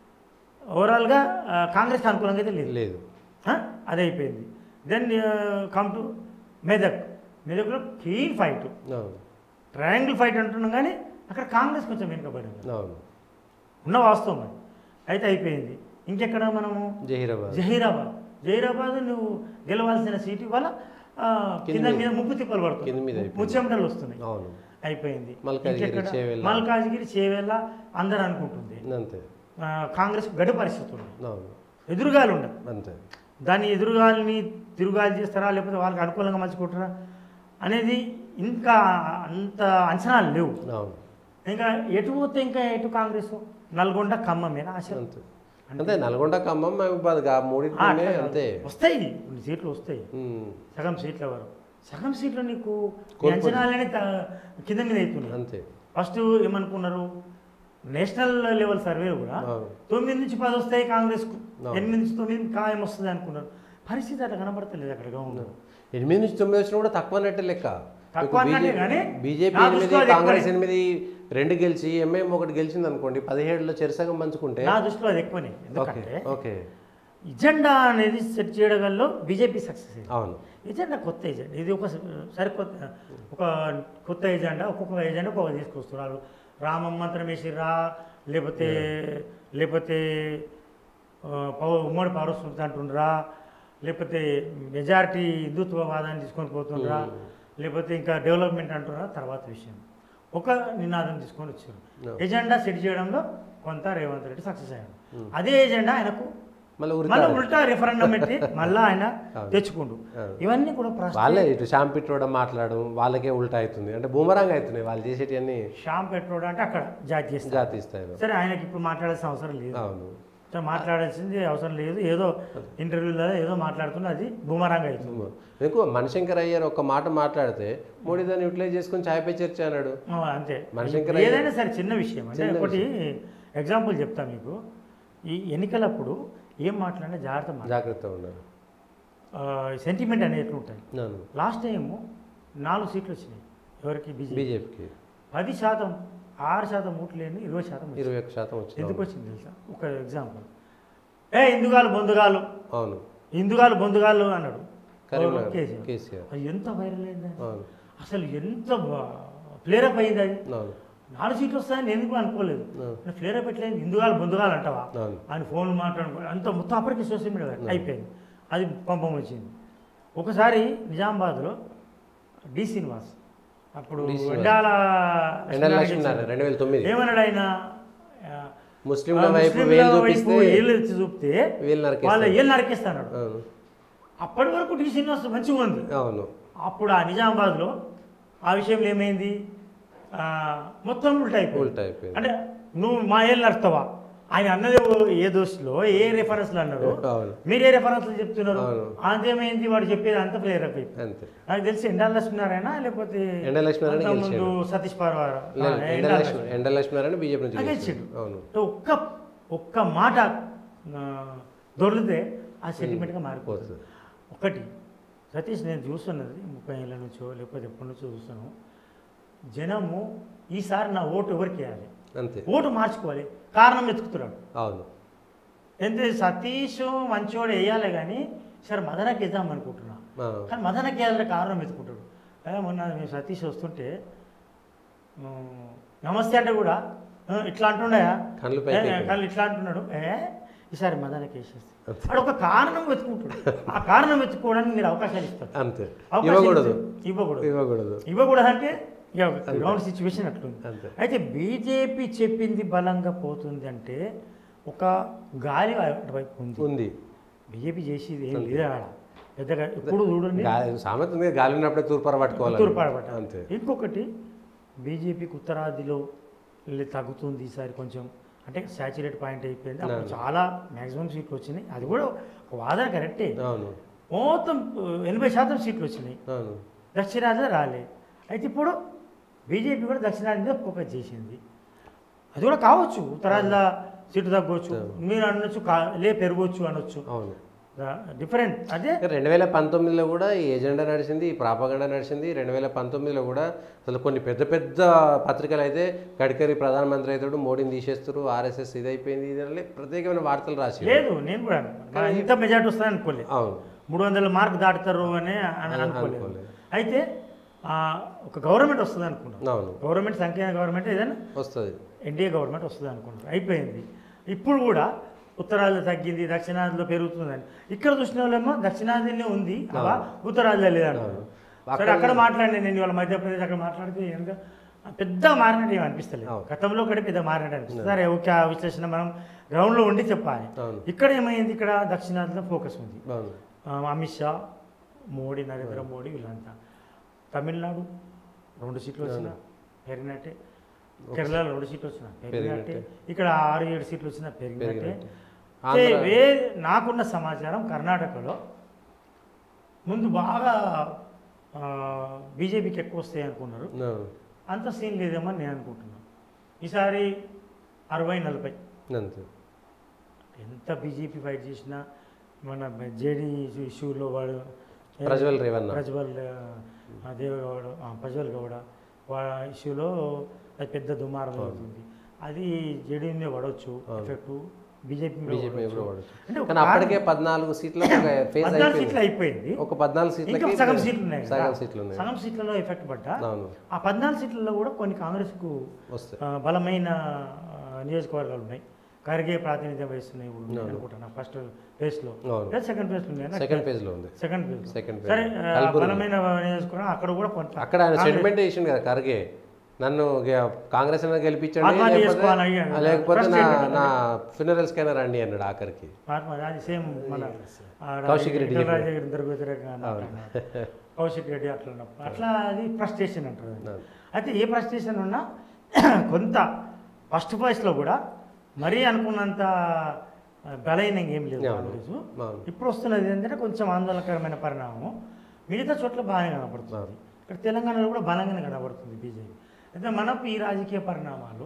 ఓవరాల్గా ఆ, కాంగ్రెస్కి అనుకూలంగా అయితే లేదు లేదు ఆ? అది అయిపోయింది దెన్ కమ్ టు మెదక్ మెదక్లో క్లీన్ ఫైట్ అవును ట్రయాంగిల్ ఫైట్ అంటున్నాం కానీ అక్కడ కాంగ్రెస్ కొంచెం వెనుకబడింది అవును ఉన్న వాస్తవం అది అయితే అయిపోయింది ఇంకెక్కడ మనము జహీరాబాద్ జహీరాబాద్ జహీరాబాద్ నువ్వు గెలవాల్సిన సీటు ఇవాళ ఆ, కింద కింద మీద. మీద ముప్పు తిప్పలు కింద మీద పడుతుంది అయిపోయింది. ముచ్చెమటలు వస్తున్నాయి అవును అయిపోయింది మల్కాజ్గిరి, ఇంకెక్కడ? చేవెళ్ళ. మల్కాజ్గిరి చేవేళ్ళ అందరూ అనుకుంటుంది అంతే ఆ, కాంగ్రెస్ గడి పరిస్థితి ఉంది అవును ఎదురుగాలు ఉండదు అంతే దాన్ని ఎదురుగాలిని తిరుగుగాలి చేస్తారా లేకపోతే వాళ్ళకి అనుకూలంగా మలుచుకుంటారా అనేది ఇంకా అంత అంచనాలు లేవు అవును ఇంకా ఎటు పోతే ఇంకా ఎటు కాంగ్రెస్ నల్గొండ ఖమ్మమేనా ఆశ అంతే అంతే నల్గొండ ఖమ్మం మహబూబాద్ గా ఆ, మూడింటినే అట్లా కాదు. అంతే వస్తాయి కొన్ని సీట్లు వస్తాయి ఉమ్, సగం సీట్ల వరకు సగం సీట్లు నీకు నీ కోల్పోయి. అంచనాలనే త- కింద మీద అవుతున్నాయి అంతే ఫస్ట్ ఏమనుకున్నారు నేషనల్ లెవెల్ సర్వే కూడా అవును తొమ్మిది నుంచి పది వస్తాయి కాంగ్రెస్కు అవును. ఎనిమిది నుంచి తొమ్మిది ఖాయం వస్తుంది అనుకున్నారు పరిస్థితి అట్లా కనబడతలేదు అక్కడ గవర్నమెంట్ ఎనిమిది నుంచి తొమ్మిది వచ్చినా కూడా తక్కువ అన్నట్టే లెక్క తక్కువ అన్నట్టే కానీ బీజేపీ నా ఎనిమిది దృష్టిలో అది కాంగ్రెస్ ఎక్కువనే. ఎనిమిది రెండు గెలిచి ఎంఐఎం ఒకటి గెలిచింది అనుకోండి పదిహేడులో చెరసగం పంచుకుంటే నా దృష్టిలో అది ఎక్కువనే ఓకే ఎందుకంటే ఓకే ఎజెండా అనేది సెట్ చేయడంలో బీజేపీ సక్సెస్ అయింది అవును ఎజెండా కొత్త ఎజెండా ఇది ఒక సరికొత్త ఒక కొత్త ఎజెండా ఒక్కొక్క ఎజెండా ఒక్కొక్క తీసుకొస్తున్నారు రామం మంత్రం వేసిర్రా లేకపోతే లేకపోతే ఆ, పౌ- ఉమ్మడి పౌరస్మృతి అంటుండ్రా లేకపోతే మెజారిటీ హిందుత్వవాదాన్ని తీసుకొని పోతుండ్రా లేకపోతే ఇంకా డెవలప్మెంట్ అంటున్నారా తర్వాత విషయం ఒక నినాదం తీసుకొని వచ్చారు No. ఎజెండా సెట్ చేయడంలో కొంత రేవంత్ రెడ్డి సక్సెస్ అయ్యాడు అదే ఎజెండా ఆయనకు మళ్ళీ మళ్ళీ ఉరితాడు ఉల్టా రిఫరెండం పెట్టి మళ్ళీ ఆయన అవును. తెచ్చుకుండు అవును. ఇవన్నీ కూడా ప్రశ్న వాళ్ళే ఇటు షాంప్ పిట్రోవడం మాట్లాడడం వాళ్ళకే ఉల్టా అవుతుంది అంటే బూమరాంగ్ అవుతున్నాయి వాళ్ళు చేసేటివన్నీ శ్యామ్ పెట్రోడ్ అంటే అక్కడ జాతి చేస్తారు జాతీయ స్థాయిలో సరే ఆయనకి ఇప్పుడు మాట్లాడాల్సిన అవసరం లేదు అవును సరే, మాట్లాడాల్సింది అవసరం లేదు ఏదో ఇంటర్వ్యూలో ఏదో మాట్లాడుతున్నా అది బూమరాంగ్ అవుతుంది ఎక్కువ మణిశంకర్ అయ్యారు ఒక మాట మాట్లాడితే మోడీ దాన్ని యూటిలైజ్ చేసుకొని ఛాయ్ పై చర్చ అన్నాడు ఆ, అంతే మణిశంకర్ ఏదైనా సరే చిన్న విషయం అంటే చిన్న ఒకటి ఎగ్జాంపుల్ చెప్తా మీకు ఈ ఎన్నికలప్పుడు ఏం మాట్లాడినా జాగ్రత్త మాట్లాడాలి జాగ్రత్తగా ఉన్నారు సెంటిమెంట్ అనేది ఎట్లా ఉంటుంది అవును లాస్ట్ టైం నాలుగు సీట్లు వచ్చినాయి ఎవరికి బీజేపీ బీజేపీకి పది శాతం ఆరు శాతం ఓట్లు లేని ఇరవై శాతం వచ్చింది. ఇరవై ఒక్క శాతం వచ్చింది ఎందుకు వచ్చింది తెలుసా ఒక ఎగ్జాంపుల్ ఏ ఇందుగాలు బొందుగాలు అవును ఇందుగాలు బొందుగాలు అన్నాడు కరీంనగర్ కేసీఆర్. కేసీఆర్ అది ఎంత వైరల్ అయింది అది? అవును అసలు ఎంత ఫ్లేరప్ అయింది అది అవును నాలుగు సీట్లు వస్తాయని నేను కూడా అనుకోలేదు అవును ఫ్లేరప్ ఎట్లయింది ఇందుగాలు బొందుగాలు అంటావా అవును ఆయన ఫోన్లు మాట్లాడుకో అంత మొత్తం అప్పటికి సోషల్ మీడియా అయిపోయింది అది పంపం వచ్చింది ఒకసారి నిజామాబాద్లో డి శ్రీనివాస్ అప్పుడు డి. శ్రీనివాస్. ఎండాల ఎండల లక్ష్మీనారాయణ రెండు వేల తొమ్మిది ఏమన్నాడు ఆయన ఆ, ముస్లింల ఆ వైపు ముస్లింల వేలు వైపు చూపిస్తే ఏళ్ళు ఎత్తి చూపితే వీళ్ళు వాళ్ళ నరికేస్తారు ఏళ్ళు నరికేస్తాడు అవును అప్పటి వరకు డి శ్రీనివాస్ మంచిగా ఉంది అవును అప్పుడు ఆ నిజామాబాద్లో ఆ విషయంలో ఏమైంది ఆ, మొత్తం ఉల్టా అయిపోయింది ఉల్టా అయిపోయింది అంటే నువ్వు మా ఏళ్ళు నడుస్తావా ఆయన అన్నది ఓ- ఏ దోస్తులో ఏ రెఫరెన్స్లో అన్నారు అవును మీరే రెఫరెన్స్లు చెప్తున్నారు అవును. అంతేమైంది వాడు చెప్పేది అంత ప్రేరప్ అయిపోయింది అంతే నాకు తెలిసి ఎండాల లక్ష్మీనారాయణ లేకపోతే ఎండ లక్ష్మీనారాయణ అంతకుముందు గెలిచాడు సతీష్ పర్వార లేదు, ఎండ లక్ష్మీ ఎండ లక్ష్మీనారాయణ బీజేపీ నుంచి ఆ, గెలిచాడు గెలిచాడు. అవును ఒక్క ఒక్క మాట ఆ, దొరికితే ఆ సెంటిమెంట్గా మారిపోతుంది పోతుంది ఒకటి సతీష్ నేను చూస్తున్నది ముప్పై ఏళ్ళ నుంచో లేకపోతే ఎప్పటి నుంచో చూస్తాను జనము ఈసారి నా ఓటు ఎవరికి వేయాలి అంతే ఓటు మార్చుకోవాలి కారణం వెతుకుతున్నాడు అవును ఎంత సతీష్ మంచోడు వేయాలి కానీ సరే మదనకి వేద్దాం అనుకుంటున్నా ఆ, కానీ మదనకి వేయాలంటే కారణం వెతుకుంటాడు ఏ, మొన్న మేము సతీష్ వస్తుంటే ఆ, నమస్తే అంటే కూడా ఆ, ఇట్లా అంటుండయా కళ్ళు ఏ, పైకి ఎక్కాయి. కళ్ళు ఇట్లా అంటున్నాడు ఏ ఈసారి మదనకి వేసేస్తే అక్కడ ఒక కారణం వెతుకుంటాడు ఆ కారణం వెతుక్కోవడానికి మీరు అవకాశాలు ఇస్తారు అంతే అవకాశం ఇవ్వకూడదు ఇస్తే ఇవ్వకూడదు ఇవ్వకూడదు ఇవ్వకూడదు అంటే గ్రౌండ్ సిచ్యువేషన్ అట్లుంది అంతే అయితే బీజేపీ చెప్పింది బలంగా పోతుంది అంటే ఒక గాలి అటువైపు ఉంది ఉంది బీజేపీ చేసేది ఏం లేదు ఆడ పెద్దగా ఇప్పుడు చూడండి గాలి సామెత ఉంది గాలి ఉన్నప్పుడే తూర్పార పట్టుకోవాలి తూర్పాడబట్ట అంతే ఇంకొకటి బీజేపీకి ఉత్తరాదిలో వెళ్ళి తగ్గుతుంది ఈసారి కొంచెం అంటే శాచురేట్ పాయింట్ అయిపోయింది అప్పుడు చాలా మ్యాక్సిమం సీట్లు వచ్చినాయి అది కూడా ఒక వాదన కరెక్టే అవును మొత్తం ఎనభై శాతం సీట్లు వచ్చినాయి అవును దక్షిణాదిలో రాలే అయితే ఇప్పుడు బీజేపీ కూడా దక్షిణాది మీద ఫోకస్ చేసింది అది కూడా కావచ్చు ఉత్తరాదిలో సీటు తగ్గవచ్చు మీరు అనొచ్చు కా లే పెరగవచ్చు అనొచ్చు అవును డిఫరెంట్ అదే రెండు వేల పంతొమ్మిదిలో కూడా ఈ ఎజెండా నడిచింది ఈ ప్రాపగండా నడిచింది రెండు వేల పంతొమ్మిదిలో కూడా అసలు కొన్ని పెద్ద పెద్ద పత్రికలు అయితే గడ్కరీ ప్రధానమంత్రి అవుతాడు మోడీని తీసేస్తారు ఆర్ఎస్ఎస్ ఇది అయిపోయింది ఇది అని ప్రత్యేకమైన వార్తలు రాసి లేదు నేను కూడా అనుకున్నా. ఇంత మెజార్టీ వస్తుందని అనుకోలేదు అవును మూడు వందల మార్క్ దాటుతారు అని అని అనుకోలేదు అనుకోలేదు. అయితే ఆ, ఒక గవర్నమెంట్ వస్తుంది అనుకున్నాం అవును గవర్నమెంట్ సంకీర్ణ గవర్నమెంట్ ఏదైనా వస్తుంది ఎన్డీఏ గవర్నమెంట్ వస్తుంది అనుకుంటారు అయిపోయింది ఇప్పుడు కూడా ఉత్తరాదిలో తగ్గింది దక్షిణాదిలో పెరుగుతుందని ఇక్కడ చూసిన వాళ్ళేమో దక్షిణాదిలో ఉంది అలా ఉత్తరాదిలో లేదంటారు సరే అక్కడ మాట్లాడిన నేను ఇవాళ మధ్యప్రదేశ్ అక్కడ మాట్లాడితే ఎంత పెద్ద మారినట్టు ఏమి అనిపిస్తలేదు అవును. గతంలో కూడా పెద్ద మారినట్టు అనిపిస్తుంది సరే ఓకే ఆ విశ్లేషణ మనం గ్రౌండ్లో ఉండి చెప్పాలి అవును ఇక్కడ ఏమైంది ఇక్కడ దక్షిణాదిలో ఫోకస్ ఉంది అవును ఆ, అమిత్ షా మోడీ నరేంద్ర మోడీ వీళ్ళంతా తమిళనాడు రెండు సీట్లు వచ్చినా పెరిగినట్టే కేరళలో రెండు సీట్లు వచ్చినా పెరిగినట్టే ఇక్కడ ఆరు ఏడు సీట్లు వచ్చినా పెరిగినట్టే పెరిగినట్టే. అయితే ఆంధ్ర- వే నాకున్న సమాచారం కర్ణాటకలో ముందు బాగా బీజేపీకి ఎక్కువ వస్తాయి అనుకున్నారు అవును అంత సీన్ లేదేమో అని నేను అనుకుంటున్నాను ఈసారి అరవై నలభై అంతే ఎంత బీజేపీ ఫైట్ చేసినా మన జేడీ ఇష్యూలో వాడు ప్రజ్వల్ రేవన్న ప్రజ్వల్ ఆ, దేవగౌడ ఆ, ప్రజ్వల్ గౌడ వా ఇష్యూలో అది పెద్ద దుమారం అవుతుంది అది జేడీ మీద పడవచ్చు ఎఫెక్ట్ బీజేపీ మీద బీజేపీ పడవచ్చు. ఎప్పుడు పడచ్చు అంటే ఒక కానీ అప్పటికే పద్నాలుగు సీట్ల ఫేజ్ పద్నాలుగు అయిపోయింది సీట్లు అయిపోయింది ఒక పద్నాలుగు ఇంకా సీట్లకి సగం సీట్లు ఉన్నాయి కదా. సగం సీట్లు ఉన్నాయి సగం సీట్లలో ఎఫెక్ట్ పడ్డా అవును ఆ పద్నాలుగు సీట్లలో కూడా కొన్ని కాంగ్రెస్కు వస్తాయి ఆ, బలమైన ఆ, నియోజకవర్గాలు ఉన్నాయి ఖర్గే ప్రాతినిధ్యం వహిస్తున్నాయి ఇప్పుడు ఉన్నాయి అనుకుంటున్నా ఫస్ట్ ఫేజ్లో అవును లేదా సెకండ్ ఫేజ్లో ఉన్నాయి సెకండ్ ఫేజ్ లో ఉంది సెకండ్ ఫేజ్ సెకండ్ సరే ఫేజ్ ఆ, కల్బుర్గి. బలమైన నియోజకవర్గం అక్కడ కూడా కొంత అక్కడ ఆయన స్టేట్మెంట్ చేసిండు కదా ఖర్గే నన్ను గె- కాంగ్రెస్ అయినా గెలిపించండి ఆత్మహత్య లేకపోతే చేసుకోవాలని అడిగాడు. లేకపోతే First నా statement నా funerals కైనా రండి అన్నాడు ఆఖరికి ఆత్మ అది సేమ్ మన ఆడ కౌశిక్ రెడ్డి ఈటల రాజశేఖర్ ఇద్దరు వ్యతిరేకంగా మాట్లాడినారు. కౌశిక్ రెడ్డి అట్లా ఉన్నప్పుడు అట్లా అది ఫ్రస్ట్రేషన్ అంటారు అది. అవును. అయితే ఏ ఫ్రస్ట్రేషన్ ఉన్నా కొంత ఫస్ట్ ఫేజ్లో కూడా మరీ అనుకున్నంత బలహీనంగా ఏం లేదు అవును. కాంగ్రెస్ అవును ఇప్పుడు వస్తున్నది ఏంటంటే కొంచెం ఆందోళనకరమైన పరిణామం మిగతా చోట్ల బాగానే కనబడుతుంది అవును. ఇక్కడ తెలంగాణలో కూడా బలంగానే కనబడుతుంది బీజేపీ అయితే మనకు ఈ రాజకీయ పరిణామాలు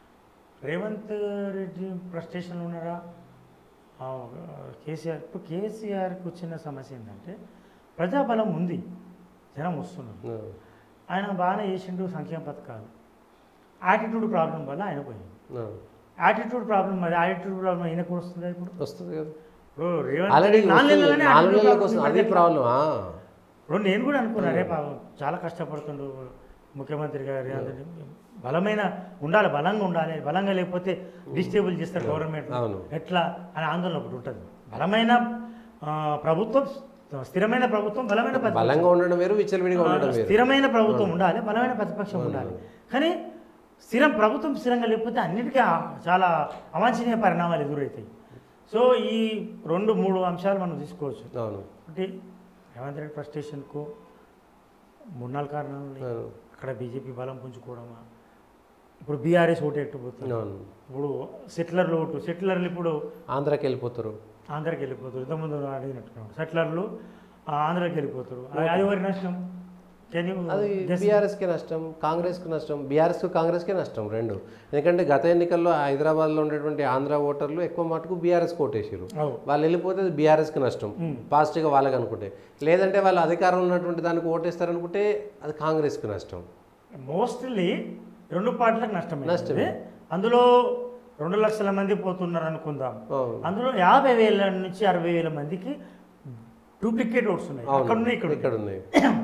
రేవంత్ రెడ్డి ఫ్రస్ట్రేషన్లో ఉన్నారా ఆ, కేసీఆర్ ఇప్పుడు కేసీఆర్కి వచ్చిన సమస్య ఏంటంటే ప్రజాబలం ఉంది జనం వస్తున్నారు అవును. ఆయన బాగానే చేసిండు సంక్షేమ పథకాలు యాటిట్యూడ్ ప్రాబ్లం వల్ల ఆయన పోయింది అవును. యాటిట్యూడ్ ప్రాబ్లం మరి యాటిట్యూడ్ ప్రాబ్లం ఆయనకు కూడా వస్తుందా ఇప్పుడు వస్తుంది కదా ఇప్పుడు రేవంత్ ఆల్రెడీ రెడ్డి నాలుగు నెలలనే నాలుగు attitude నెలల problem కోసం ఉంది. అది ప్రాబ్లం ఇప్పుడు నేను కూడా అనుకున్నా రే పాపం చాలా కష్టపడుతుండు ముఖ్యమంత్రి గారు రేవంత్ రెడ్డి. బలమైన ఉండాలి బలంగా ఉండాలి బలంగా లేకపోతే డిస్టేబుల్ చేస్తారు గవర్నమెంట్ అవును ఎట్లా అనే ఆందోళన ఒకటి ఉంటుంది బలమైన ఆ, ప్రభుత్వం స్థిరమైన ప్రభుత్వం బలమైన ప్రతిపక్షం. బలంగా ఉండడం వేరు విచ్చలవిడిగా ఉండడం వేరు స్థిరమైన ప్రభుత్వం ఉండాలి బలమైన ప్రతిపక్షం ఉండాలి కానీ స్థిరం ప్రభుత్వం స్థిరంగా లేకపోతే అన్నిటికీ ఆ- చాలా అవాంఛనీయ పరిణామాలు ఎదురవుతాయి సో ఈ రెండు మూడు అంశాలు మనం తీసుకోవచ్చు అవును ఒకటి రేవంత్ రెడ్డి ఫ్రస్ట్రేషన్కు మూడు నాలుగు కారణాలు ఉన్నాయి. అవును. అక్కడ బీజేపీ బలం పుంజుకోవడమా ఇప్పుడు బీఆర్ఎస్ ఓటు ఎట్టుపోతుంది అవును ఇప్పుడు సెటిలర్లు ఓటు సెటిలర్లు ఇప్పుడు ఆంధ్రాకి వెళ్ళిపోతారు ఆంధ్రాకి వెళ్ళిపోతారు ఇంతకుముందు అడిగినట్టున్నాడు సెటిలర్లు ఆ, ఆంధ్రాకి వెళ్ళిపోతారు అది అది ఎవరి నష్టం Can you అది guess? బీఆర్ఎస్కి నష్టం కాంగ్రెస్కి నష్టం బీఆర్ఎస్కు కాంగ్రెస్కే నష్టం రెండు ఎందుకంటే గత ఎన్నికల్లో హైదరాబాద్లో ఉండేటువంటి ఆంధ్ర ఓటర్లు ఎక్కువ మటుకు బీఆర్ఎస్ కోటేసారు అవు. వాళ్ళు వెళ్ళిపోతే అది బీఆర్ఎస్కి నష్టం పాజిటివ్గా వాళ్ళకి అనుకుంటే లేదంటే వాళ్ళు అధికారంలో ఉన్నటువంటి దానికి ఓటేస్తారనుకుంటే అది కాంగ్రెస్కి నష్టం మోస్ట్లీ రెండు పార్టీలకు నష్టమే నష్టమే. అందులో రెండు లక్షల మంది పోతున్నారు అనుకుందాం అవును. అందులో యాభై వేల నుంచి అరవై వేల మందికి డూప్లికేట్ ఓట్స్ ఉన్నాయి అక్కడ ఉన్నాయి ఇక్కడ ఇక్కడ ఉన్నాయి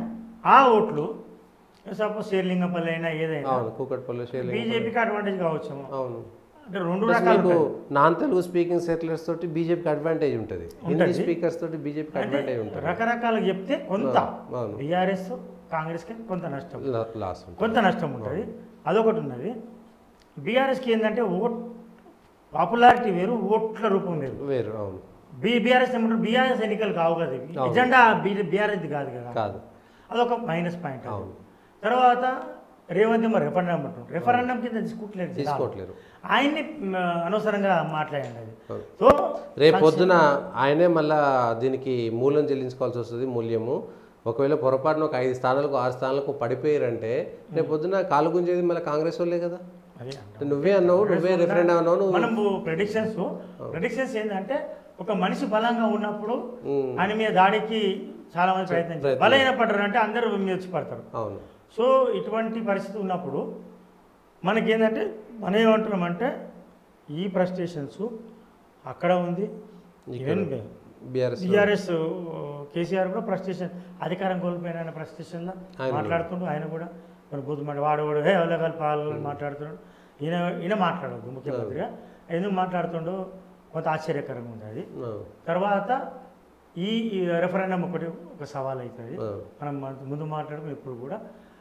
ఆ ఓట్లు సపోజ్ శేర్లింగపల్లి అయినా ఏదైనా అవును కూకట్పల్లి షేర్లింగం. బీజేపీకి అడ్వాంటేజ్ కావచ్చు అవును అంటే రెండు ప్లస్ రకాలు మీకు నాన్ తెలుగు స్పీకింగ్ సెటిలర్స్ తోటి బీజేపీకి అడ్వాంటేజ్ ఉంటుంది హిందీ ఉంటుంది. స్పీకర్స్ తోటి బీజేపీకి అంటే అడ్వాంటేజ్ ఉంటుంది రకరకాలుగా చెప్తే కొంత అవును. బీఆర్ఎస్ కాంగ్రెస్కి కొంత నష్టం లా- లాస్ ఉంటుంది కొంత నష్టం ఉంటుంది అదొకటి ఉన్నది బీఆర్ఎస్కి ఏంటంటే ఓట్ పాపులారిటీ వేరు ఓట్ల రూపం వేరు వేరు అవును బీ బీఆర్ఎస్ ఏమంటారు బీఆర్ఎస్ ఎన్నికలు కావు కదా ఇవి. అవును. ఎజెండా బీ బీఆర్ఎస్ కాదు కదా కాదు అదొక మైనస్ పాయింట్ అది. అవును. తర్వాత రేవంత్ మరి రెఫరెండం అంటారు రెఫరెండం కింద తీసుకోవట్లేదు కదా. తీసుకోవట్లేరు ఆయన్ని మ్, అనవసరంగా మాట్లాడండి అది అవును. సో రేపు పొద్దున ఆయనే మళ్ళా దీనికి మూలం చెల్లించుకోవాల్సి వస్తుంది మూల్యము ఒకవేళ పొరపాటున ఒక ఐదు స్థానాలకు ఆరు స్థానాలకు పడిపోయారంటే రేపు పొద్దున కాలు గుంజేది మళ్ళీ కాంగ్రెస్ వాళ్ళే కదా అదే అంటే నువ్వే అన్నావు నువ్వే రిఫరెండం అన్నావు నువ్వు మనం ప్రెడిక్షన్స్ ప్రెడిక్షన్స్ ఏంటంటే ఒక మనిషి బలంగా ఉన్నప్పుడు ఉమ్, ఆయన మీద దాడికి చాలా మంది ప్రయత్నం చేస్తారు ప్రయత్నం. బలైన పడ్డారు అంటే అందరూ మీద వచ్చి పడతారు అవును సో ఇటువంటి పరిస్థితి ఉన్నప్పుడు మనకేంటంటే మనం ఏమంటున్నామంటే ఈ ఫ్రస్ట్రేషన్స్ అక్కడ ఉంది ఈవెన్ బీఆర్ఎస్ టీఆర్ఎస్ కేసీఆర్ కూడా ఫ్రస్ట్రేషన్ అధికారం కోల్పోయిన ఆయన ఫ్రస్ట్రేషన్లో ఆయన మాట్లాడుతుండు ఆయన కూడా మన బుద్ధి వాడు వాడు హే వాళ్ళ పాలని మాట్లాడుతున్నాడు ఈయన ఈయన మాట్లాడద్దు ముఖ్యమంత్రిగా ఎందుకు మాట్లాడుతుండో కొంత ఆశ్చర్యకరంగా ఉంది అది అవును. తర్వాత ఈ ఈ రెఫరెండం ఒకటి ఒక సవాల్ అవుతుంది అవును. మనం మన- ముందు మాట్లాడుకుని ఇప్పుడు కూడా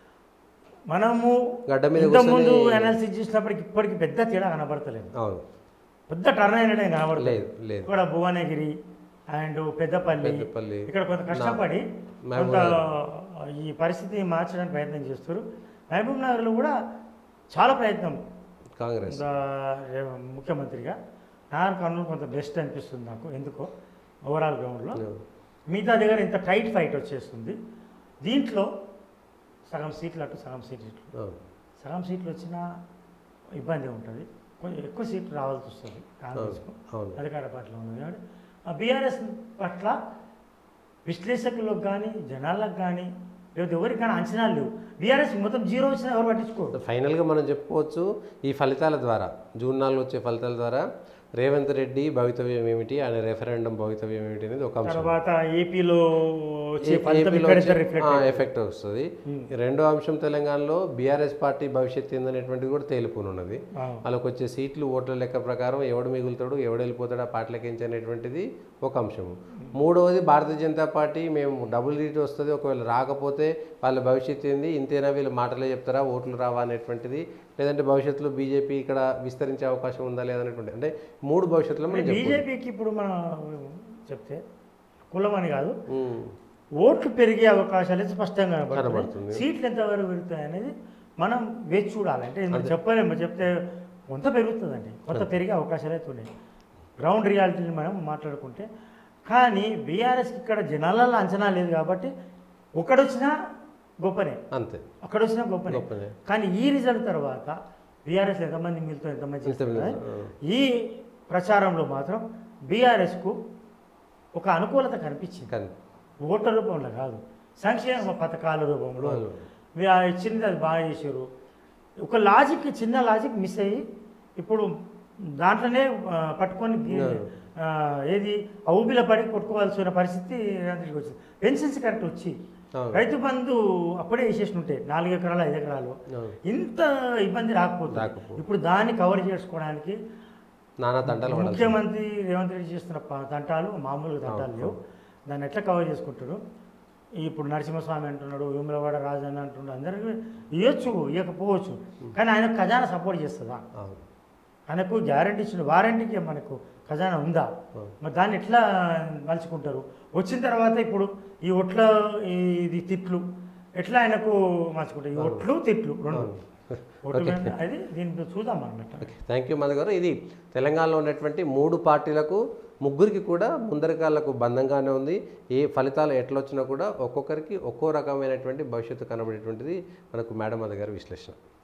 మనము గడ్డ మీద ఇంతకుముందు కూర్చొని- అనాలిసిస్ చేసినప్పటికి ఇప్పటికి పెద్ద తేడా కనబడతలేదు అవును పెద్ద టర్న్ అయినట్టు కనబడలేదు లేదు లేదు ఇక్కడ భువనగిరి అండ్ పెద్దపల్లి పెద్దపల్లి ఇక్కడ కొంత కష్టపడి మహబూబ్ కొంత ఈ పరిస్థితి మార్చడానికి ప్రయత్నం చేస్తారు మహబూబ్ నగర్లో కూడా చాలా ప్రయత్నం కాంగ్రెస్ ఇంకా ఏ- ముఖ్యమంత్రిగా నారాయణ కర్నూలు కొంత బెస్ట్ అనిపిస్తుంది నాకు ఎందుకో ఓవరాల్ గ్రౌండ్లో అవును. మిగతా దగ్గర ఇంత టైట్ ఫైట్ వచ్చేస్తుంది దీంట్లో సగం సీట్లు అటు సగం సీట్లు ఇటు అవును. సగం సీట్లు వచ్చినా ఇబ్బంది ఉంటుంది కొంచెం ఎక్కువ సీట్లు రావాల్సి వస్తుంది కాంగ్రెస్కు అవును అధికార పార్టీలో ఉంది కాబట్టి ఆ బీఆర్ఎస్ పట్ల విశ్లేషకులకు కానీ జనాలకు కానీ లేకపోతే ఎవరికి కానీ అంచనాలు లేవు బీఆర్ఎస్ మొత్తం జీరో వచ్చినా ఎవరు పట్టించుకోరు ఫైనల్గా మనం చెప్పుకోవచ్చు ఈ ఫలితాల ద్వారా జూన్ నాలుగు వచ్చే ఫలితాల ద్వారా రేవంత్ రెడ్డి భవితవ్యం ఏమిటి ఆయన రెఫరెండం భవితవ్యం ఏమిటి అనేది ఒక అంశం తర్వాత ఏపీలో వచ్చే ఏ- ఫలితం ఏపీలో ఇక్కడ వచ్చే- రిఫ్లెక్ట్ ఆ, ఎఫెక్ట్ వస్తుంది రెండో అంశం తెలంగాణలో బీఆర్ఎస్ పార్టీ భవిష్యత్తు ఏందనేటువంటిది కూడా తేలిపోనున్నది వాళ్ళకి వచ్చే సీట్లు ఓట్ల లెక్క ప్రకారం ఎవడు మిగులుతాడు ఎవడు వెళ్ళిపోతాడు ఆ పార్టీలకి అనేటువంటిది ఒక అంశం మూడవది భారతీయ జనతా పార్టీ మేము డబుల్ సీట్ వస్తుంది ఒకవేళ రాకపోతే వాళ్ళ భవిష్యత్తు ఏంది ఇంతేనా వీళ్ళు మాటలే చెప్తారా ఓట్లు రావా అనేటువంటిది లేదంటే భవిష్యత్తులో బీజేపీ ఇక్కడ విస్తరించే అవకాశం ఉందా లేదనేటువంటి అంటే మూడు భవిష్యత్తులో మనం చెప్పుకోవచ్చు. బీజేపీకి ఇప్పుడు మనం చెప్తే కులం అని కాదు ఉమ్, ఓట్లు పెరిగే అవకాశాలు అయితే స్పష్టంగా కనబడుతుంది. కనబడుతుంది సీట్లు ఎంతవరకు పెరుగుతాయి అనేది మనం వేచి చూడాలి అంటే మనం చెప్పలేము చెప్తే కొంత పెరుగుతుందండి కొంత పెరిగే అవకాశాలు అయితే ఉన్నాయి గ్రౌండ్ రియాలిటీని మనం మాట్లాడుకుంటే కానీ బీఆర్ఎస్కి ఇక్కడ జనాలలో అంచనా లేదు కాబట్టి ఒకడొచ్చినా గొప్పనే అంతే అక్కడొచ్చినా గొప్పనే గొప్పనే కానీ ఈ రిజల్ట్ తర్వాత బీఆర్ఎస్ ఎంతమంది మిగులుతో ఎంతమంది చేస్తారు ఇంత కదా, మిగులుతుంది, ఈ ప్రచారంలో మాత్రం బీఆర్ఎస్కు ఒక అనుకూలత కనిపించింది కానీ ఓట్ల రూపంలో కాదు సంక్షేమ పథకాల రూపంలో అవును. వీ- ఆ ఇచ్చింది అది బాగా చేశారు ఒక లాజిక్ చిన్న లాజిక్ మిస్ అయ్యి ఇప్పుడు దాంట్లోనే ఆ, పట్టుకొని గీ- ఆ, ఏది ఆ ఊబిలో పడి కొట్టుకోవాల్సిన పరిస్థితి రేవంత్కి వచ్చింది పెన్షన్స్ కరెక్ట్ వచ్చి అవును. రైతు బంధు అప్పుడే వేసేసి ఉంటే నాలుగు ఎకరాలు ఐదు ఎకరాలు అవును. ఇంత ఇబ్బంది రాకపోతుంది రాకపోదు. ఇప్పుడు దాన్ని కవర్ చేసుకోవడానికి నానా తంటాలు పడాల్సి ముఖ్యమంత్రి రేవంత్ రెడ్డి చేస్తున్న ప- తంటాలు మామూలుగా తంటాలు లేవు దాన్ని ఎట్లా కవర్ చేసుకుంటారు ఇప్పుడు నరసింహస్వామి అంటున్నాడు వేములవాడ రాజన్న అంటున్నాడు అందరికీ ఇవ్వచ్చు ఇవ్వకపోవచ్చు కానీ ఆయన ఖజానా సపోర్ట్ చేస్తుందా అవును. ఆయనకు గ్యారంటీ ఇచ్చిన వారంటీకి మనకు ఖజానా ఉందా అవును. మరి దాన్ని ఎట్లా మలుచుకుంటారు వచ్చిన తర్వాత ఇప్పుడు ఈ ఒట్ల ఈ- ఇది తిట్లు ఎట్లా ఆయనకు మార్చుకుంటాయి ఒట్లు తిట్లు రెండు అవును. ఓటు మీద అది దీన్ని చూద్దాం అన్నమాట ఓకే థ్యాంక్ యూ మధు గారు ఇది తెలంగాణలో ఉన్నటువంటి మూడు పార్టీలకు ముగ్గురికి కూడా ముందరకాలకు బంధంగానే ఉంది ఏ ఫలితాలు ఎట్లా వచ్చినా కూడా ఒక్కొక్కరికి ఒక్కో రకమైనటువంటి భవిష్యత్తు కనబడేటువంటిది మనకు మేడం మధు గారి విశ్లేషణ